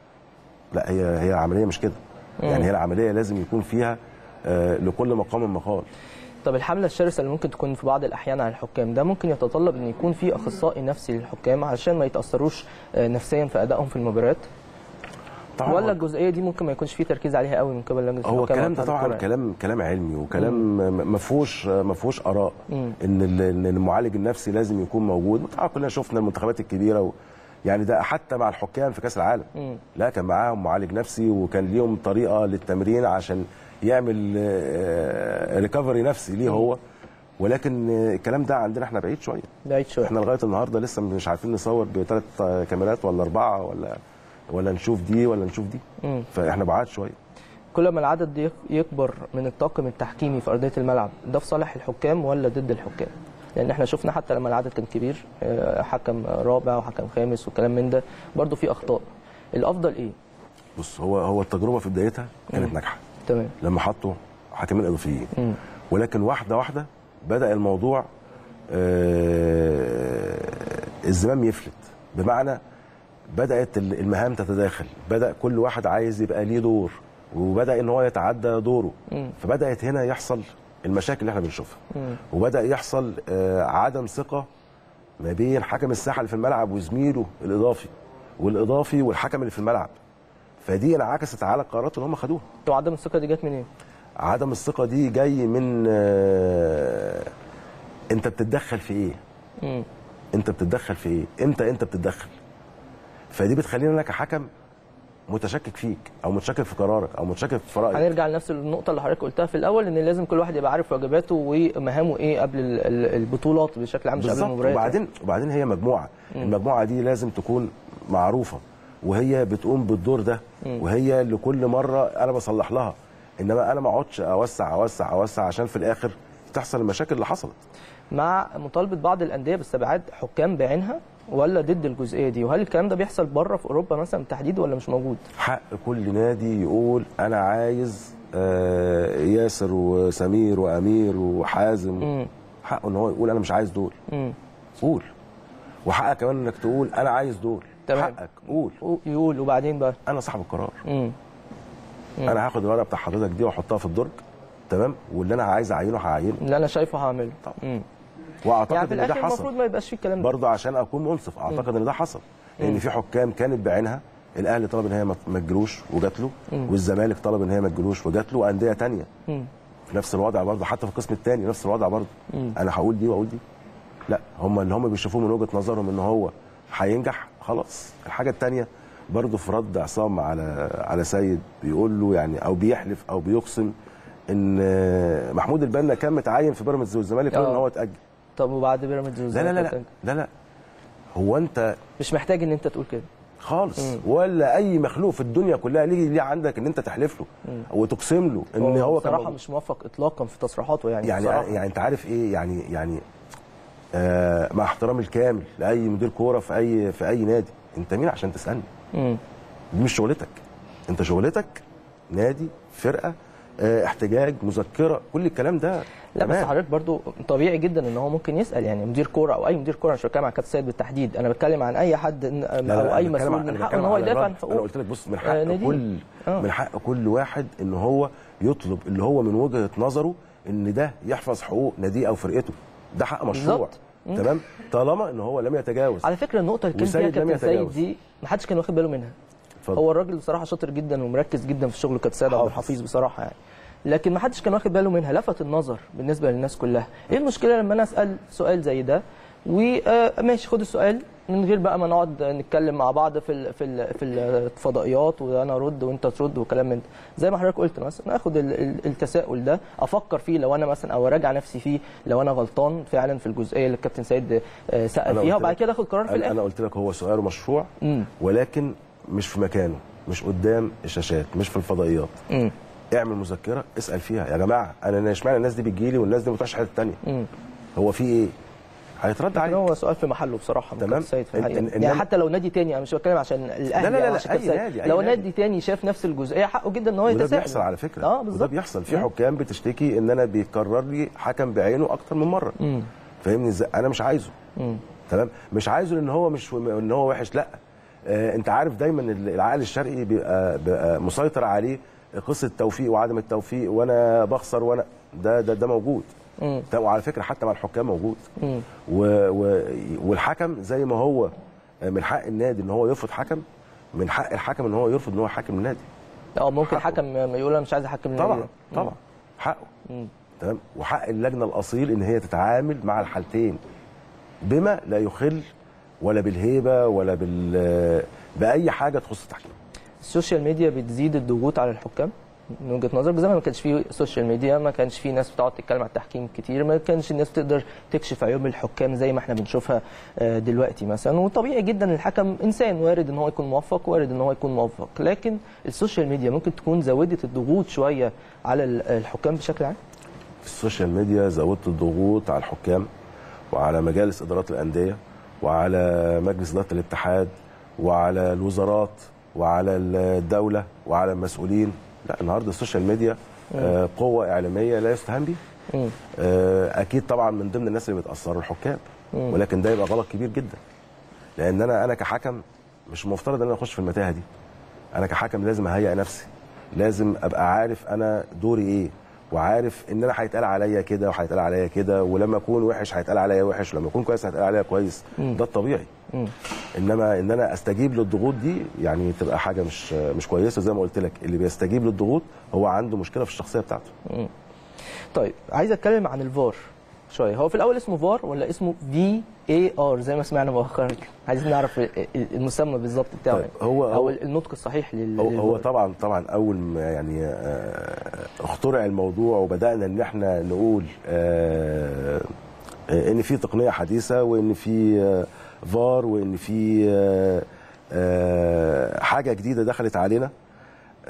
لا هي هي العمليه مش كده يعني هي العمليه لازم يكون فيها آه لكل مقام مقال طب الحمله الشرسه اللي ممكن تكون في بعض الاحيان على الحكام ده ممكن يتطلب ان يكون في اخصائي نفسي للحكام علشان ما يتاثروش آه، نفسيا في ادائهم في المباريات طبعا ولا الجزئيه دي ممكن ما يكونش فيه تركيز عليها قوي من قبل لجنه هو الحكام الكلام ده واتحاد طبعا الكرة يعني. كلام كلام علمي وكلام م- ما فيهوش ما فيهوش اراء ان ال- إن المعالج النفسي لازم يكون موجود طبعا كلنا شفنا المنتخبات الكبيره و يعني ده حتى مع الحكام في كاس العالم لا كان معاهم معالج نفسي وكان ليهم طريقه للتمرين عشان يعمل ريكفري نفسي ليه هو ولكن آه، الكلام ده عندنا احنا بعيد شويه بعيد شويه احنا لغايه النهارده لسه مش عارفين نصور بثلاث كاميرات ولا اربعه ولا ولا نشوف دي ولا نشوف دي مم. فاحنا بعاد شويه كل ما العدد يك- يكبر من الطاقم التحكيمي في ارضيه الملعب ده في صالح الحكام ولا ضد الحكام؟ لان احنا شفنا حتى لما العدد كان كبير آه، حكم رابع وحكم خامس وكلام من ده برضه في اخطاء الافضل ايه؟ بص هو هو التجربه في بدايتها كانت ناجحه تمام لما حطوا حكمين اضافيين مم. ولكن واحده واحده بدا الموضوع آه، الزمام يفلت بمعنى بدات ال- المهام تتداخل بدا كل واحد عايز يبقى ليه دور وبدا ان هو يتعدى دوره فبدات هنا يحصل المشاكل اللي احنا بنشوفها وبدا يحصل آه، عدم ثقه ما بين حكم الساحه اللي في الملعب وزميله الاضافي والاضافي والحكم اللي في الملعب فدي انعكست على القرارات اللي هم خدوها وعدم الثقه دي جت منين؟ عدم الثقه دي جاي من آه، انت بتتدخل في ايه مم. انت بتتدخل في ايه امتى انت بتتدخل فدي بتخلينا انا كحكم متشكك فيك او متشكك في قرارك او متشكك في رايك هنرجع لنفس النقطه اللي حضرتك قلتها في الاول ان لازم كل واحد يبقى عارف واجباته ومهامه ايه قبل ال- ال- البطولات بشكل عام مش قبل بالظبط المباريات وبعدين وبعدين هي مجموعه المجموعه دي لازم تكون معروفه وهي بتقوم بالدور ده وهي اللي كل مره انا بصلح لها انما انا ما اقعدش اوسع اوسع اوسع عشان في الاخر تحصل المشاكل اللي حصلت مع مطالبه بعض الانديه باستبعاد حكام بعينها ولا ضد الجزئيه دي وهل الكلام ده بيحصل بره في اوروبا مثلا بالتحديد ولا مش موجود حق كل نادي يقول انا عايز آه، ياسر وسمير وامير وحازم مم. حقه ان هو يقول انا مش عايز دول مم. قول وحقك كمان انك تقول انا عايز دول تمام. حقك قول يقول وبعدين بقى انا صاحب القرار مم. انا هاخد الورقه بتاع حضرتك دي واحطها في الدرج تمام واللي انا عايز اعينه هعينه اللي انا شايفه هعمله طبعا. مم. واعتقد يعني في ان ده الاخر المفروض حصل ما يبقاش فيه الكلام ده برضه عشان اكون منصف اعتقد ان ده حصل لان في حكام كانت بعينها الاهلي طلب ان هي ما ما تجيلوش وجات له والزمالك طلب ان هي ما تجيلوش وجات له وانديه تانية مم. في نفس الوضع برضه حتى في القسم الثاني نفس الوضع برضه انا هقول دي واقول دي لا هم اللي هم بيشوفوه من وجهه نظرهم ان هو هينجح خلاص الحاجه الثانيه برضه في رد عصام على على سيد بيقول له يعني او بيحلف او بيقسم ان محمود البنا كان متعين في بيراميدز والزمالك قالوا ان آه. هو اتاجل طب وبعد بيراميدز لا لا لا لا لا لا هو انت مش محتاج ان انت تقول كده خالص ولا اي مخلوق في الدنيا كلها ليه ليه عندك ان انت تحلف له وتقسم له ان هو كان بصراحه موجود. مش موفق اطلاقا في تصريحاته يعني يعني بصراحة. يعني انت عارف ايه يعني يعني آه مع احترامي الكامل لاي مدير كوره في اي في اي نادي انت مين عشان تسالني مم. دي مش شغلتك انت شغلتك نادي فرقه آه احتجاج مذكره كل الكلام ده لا بس تمام. حضرتك برضو طبيعي جدا ان هو ممكن يسال يعني مدير كوره او اي مدير كوره مش بتكلم عن كابتن سيد بالتحديد انا بتكلم عن اي حد إن- لا، لا، او أنا اي بتكلم مسؤول عن- من أنا حقه ان بتكلم هو على يدافع عن الرد. حقوقه انا قلت لك بص من آه، حق ناديه. كل آه. من حق كل واحد ان هو يطلب اللي هو من وجهه نظره ان ده يحفظ حقوق ناديه او فرقته ده حق مشروع بالظبط. تمام طالما ان هو لم يتجاوز على فكره النقطه اللي كان فيها وسيد لم كابتن سيد يتجاوز. دي ما حدش كان واخد باله منها اتفضل. هو الراجل بصراحه شاطر جدا ومركز جدا في شغله كابتن سيد عبد حافظ. الحفيظ بصراحه يعني لكن ما حدش كان واخد باله منها لفت النظر بالنسبه للناس كلها ايه المشكله لما انا اسال سؤال زي ده وماشي خد السؤال من غير بقى ما نقعد نتكلم مع بعض في ال في ال في الفضائيات وانا ارد وانت ترد وكلام من ده زي ما حضرتك قلت مثلا اخد ال- ال- التساؤل ده افكر فيه لو انا مثلا او اراجع نفسي فيه لو انا غلطان فعلا في الجزئيه اللي الكابتن سيد آه، سال أنا فيها قلت وبعد لك- كده اخد قرار في انا الاخر أنا قلت لك هو سؤال مشروع مم. ولكن مش في مكانه مش قدام الشاشات مش في الفضائيات مم. اعمل مذكره اسال فيها يا جماعه انا أنا اشمعنى الناس دي بتجيلي والناس دي ما بتروحش حته ثانيه مم. هو في ايه هيترد لكن عليه هو سؤال في محله بصراحه من تمام. كابتن سيد في إن- الحقيقه إن- يعني إنما- حتى لو نادي تاني انا مش بتكلم عشان الاهلي لا، لا، أو لا، عشان أي كابتن سيد. نادي، أي لو نادي. نادي تاني شاف نفس الجزئيه حقه جدا ان هو وده يتساءل بيحصل على فكره اه وده بالظبط بيحصل في مم. حكام بتشتكي ان انا بيكرر لي حكم بعينه اكتر من مره مم. فاهمني ازاي انا مش عايزه مم. تمام مش عايزه لان هو مش ان هو وحش لا آه انت عارف دايما العقل الشرقي بيبقى, بيبقى مسيطر عليه قصه التوفيق وعدم التوفيق وانا بخسر وانا ده ده ده موجود مم. ده وعلى فكره حتى مع الحكام موجود مم. و و والحكم زي ما هو من حق النادي ان هو يرفض حكم من حق الحكم ان هو يرفض ان هو حاكم النادي اه ممكن حقه. حكم يقول انا مش عايز احكم النادي طبعا ده. طبعا حقه مم. تمام وحق اللجنه الاصيل ان هي تتعامل مع الحالتين بما لا يخل ولا بالهيبه ولا بال باي حاجه تخص التحكيم السوشيال ميديا بتزيد الضغوط على الحكام من وجهه نظرك زمان ما كانش فيه سوشيال ميديا ما كانش فيه ناس بتقعد تتكلم عن التحكيم كتير ما كانش الناس تقدر تكشف عيوب الحكام زي ما احنا بنشوفها آه، دلوقتي مثلا وطبيعي جدا الحكم انسان وارد ان هو يكون موفق وارد ان هو يكون موفق لكن السوشيال ميديا ممكن تكون زودت الضغوط شويه على ال- الحكام بشكل عام السوشيال ميديا زودت الضغوط على الحكام وعلى مجالس ادارات الانديه وعلى مجلس اداره الاتحاد وعلى الوزارات وعلى الدوله وعلى المسؤولين لا النهارده السوشيال ميديا آه، قوه اعلاميه لا يستهان بها مم. آه، اكيد طبعا من ضمن الناس اللي بيتاثروا الحكام ولكن ده يبقى غلط كبير جدا لان انا انا كحكم مش مفترض ان انا اخش في المتاهه دي انا كحكم لازم اهيئ نفسي لازم ابقى عارف انا دوري ايه وعارف ان انا هيتقال عليا كده وهيتقال عليا كده ولما اكون وحش هيتقال عليا وحش ولما اكون كويس هيتقال عليا كويس ده الطبيعي انما ان انا استجيب للضغوط دي يعني تبقى حاجه مش مش كويسه زي ما قلت لك اللي بيستجيب للضغوط هو عنده مشكله في الشخصيه بتاعته طيب عايز اتكلم عن الفار شويه هو في الاول اسمه فار ولا اسمه في اي ار زي ما سمعنا مؤخرا عايزين نعرف ال- ال- المسمى بالظبط بتاعه طيب، هو- او هو- النطق الصحيح لل هو, هو للفار. طبعا طبعا اول ما يعني آه، اخترع الموضوع وبدانا ان احنا نقول آه، آه، ان في تقنيه حديثه وان في آه، فار وان في آه، آه، حاجه جديده دخلت علينا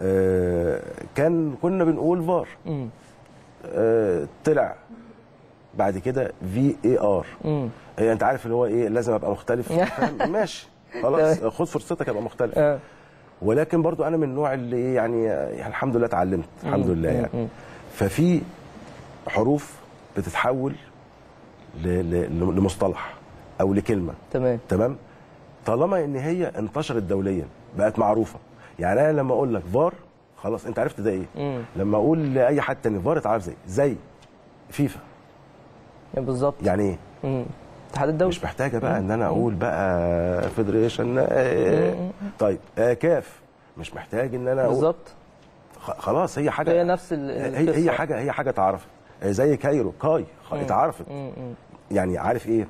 آه، كان كنا بنقول فار مم. آه، طلع بعد كده في اي ار مم. هي انت عارف اللي هو ايه لازم ابقى مختلف فاهم؟ ماشي خلاص خد فرصتك ابقى مختلف آه. ولكن برضو انا من النوع اللي ايه يعني, يعني الحمد لله اتعلمت الحمد لله يعني ففي حروف بتتحول ل- ل- لمصطلح او لكلمه تمام تمام طالما ان هي انتشرت دوليا بقت معروفه يعني انا لما اقول لك فار خلاص انت عرفت ده ايه مم. لما اقول لاي حد تاني فار اتعرف زي زي فيفا يعني بالظبط يعني ايه مم. الاتحاد الدولي مش محتاجه بقى ان انا اقول بقى فيدريشن طيب آه، كاف مش محتاج ان انا اقول بالظبط خ- خلاص هي حاجه هي نفس ال- هي هي القصة. حاجه هي حاجه اتعرفت آه، زي كايرو كاي خ- اتعرفت مم. مم. يعني عارف ايه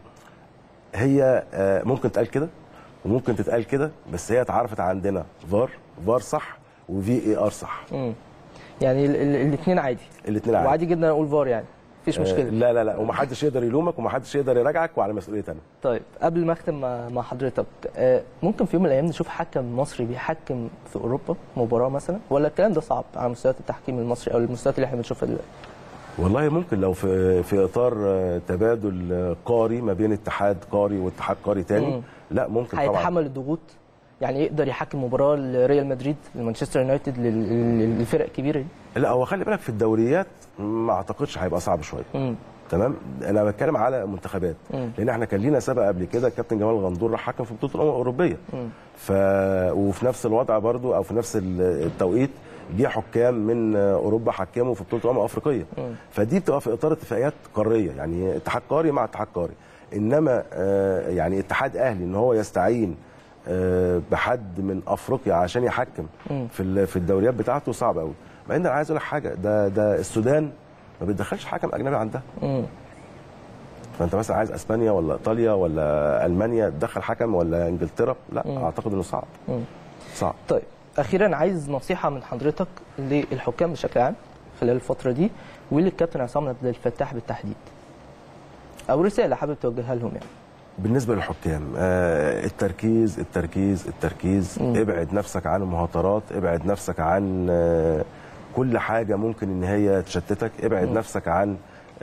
هي آه، ممكن تتقال كده وممكن تتقال كده بس هي اتعرفت عندنا فار فار صح وفي اي ار صح مم. يعني الاثنين عادي الاثنين عادي وعادي جدا اقول فار يعني مفيش آه، مشكله لا لا لا ومحدش يقدر يلومك ومحدش يقدر يراجعك وعلى مسؤوليتي انا طيب قبل ما اختم مع مع حضرتك آه، ممكن في يوم من الايام نشوف حكم مصري بيحكم في اوروبا مباراه مثلا ولا الكلام ده صعب على مستويات التحكيم المصري او المستويات اللي احنا بنشوفها دلوقتي والله ممكن لو في في اطار آه، تبادل آه، قاري ما بين اتحاد قاري واتحاد قاري تاني مم. لا ممكن طبعا هيتحمل الضغوط يعني يقدر يحكم مباراه لريال مدريد لمانشستر يونايتد لل- لل- للفرق الكبيره دي لا هو خلي بالك في الدوريات ما اعتقدش هيبقى صعب شويه مم. تمام انا بتكلم على منتخبات مم. لان احنا كان لينا سبق قبل كده الكابتن جمال غندور راح حكم في بطوله الامم الاوروبيه مم. ف وفي نفس الوضع برضو او في نفس ال- التوقيت جه حكام من اوروبا حكموا في بطوله الامم الافريقيه مم. فدي بتبقى في اطار اتفاقيات قاريه يعني اتحاد قاري مع اتحاد قاري انما آه، يعني اتحاد اهلي ان هو يستعين آه، بحد من افريقيا عشان يحكم مم. في ال- في الدوريات بتاعته صعب قوي مع ان انا عايز اقول لك حاجه ده ده السودان ما بتدخلش حكم اجنبي عندها مم. فانت مثلا عايز اسبانيا ولا ايطاليا ولا المانيا تدخل حكم ولا انجلترا لا مم. اعتقد انه صعب مم. صعب طيب اخيرا عايز نصيحه من حضرتك للحكام بشكل عام خلال الفتره دي وللكابتن عصام عبد الفتاح بالتحديد او رساله حابب توجهها لهم يعني بالنسبه للحكام آه، التركيز التركيز التركيز مم. ابعد نفسك عن المهاترات ابعد نفسك عن آه، كل حاجه ممكن ان هي تشتتك ابعد نفسك عن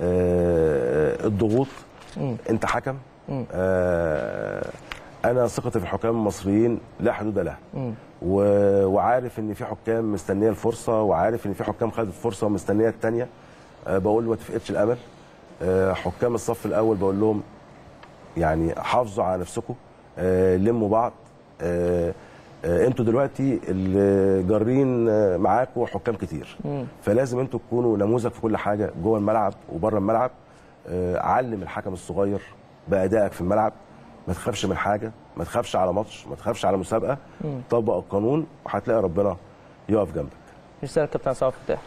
آه، الضغوط مم. انت حكم مم. آه، انا ثقتي في الحكام المصريين لا حدود لها مم. و- وعارف ان في حكام مستنيه الفرصه وعارف ان في حكام خدت فرصه ومستنيه الثانيه بقول له ما تفقدش الامل آه، حكام الصف الاول بقول لهم يعني حافظوا على نفسكم آه، لموا بعض آه، آه، انتوا دلوقتي اللي جارين آه، معاكم حكام كتير مم. فلازم انتوا تكونوا نموذج في كل حاجه جوه الملعب وبره الملعب آه، علم الحكم الصغير بادائك في الملعب ما تخافش من حاجه ما تخافش على ماتش ما تخافش على مسابقه مم. طبق القانون وهتلاقي ربنا يقف جنبك رساله الكابتن عصام عبد الفتاح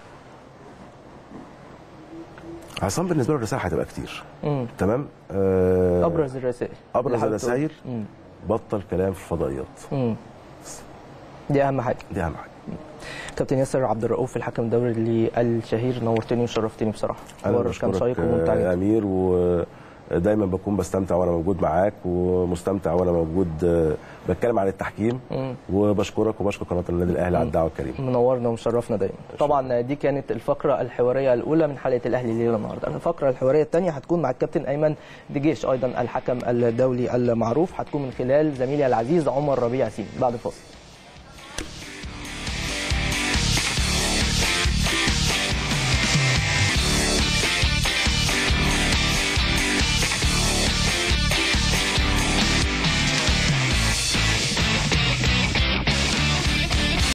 عصام بالنسبه له الرسائل هتبقى كتير مم. تمام آه، ابرز الرسائل أبرز اللي حابب تقول. الرسائل؟ مم. بطل كلام في الفضائيات مم. دي اهم حاجه دي اهم حاجه كابتن ياسر عبد الرؤوف الحكم الدولي الشهير نورتني وشرفتني بصراحه انا حوار كان بشكرك شيق وممتع آه، يا جدا امير ودايما بكون بستمتع وانا موجود معاك ومستمتع وانا موجود آه، بتكلم عن التحكيم مم. وبشكرك وبشكر قناه النادي الاهلي على الدعوه الكريمه منورنا ومشرفنا دايما طبعا دي كانت الفقره الحواريه الاولى من حلقه الاهلي الليله النهارده الفقره الحواريه الثانيه هتكون مع الكابتن ايمن دجيش ايضا الحكم الدولي المعروف هتكون من خلال زميلي العزيز عمر ربيع ياسين بعد الفاصل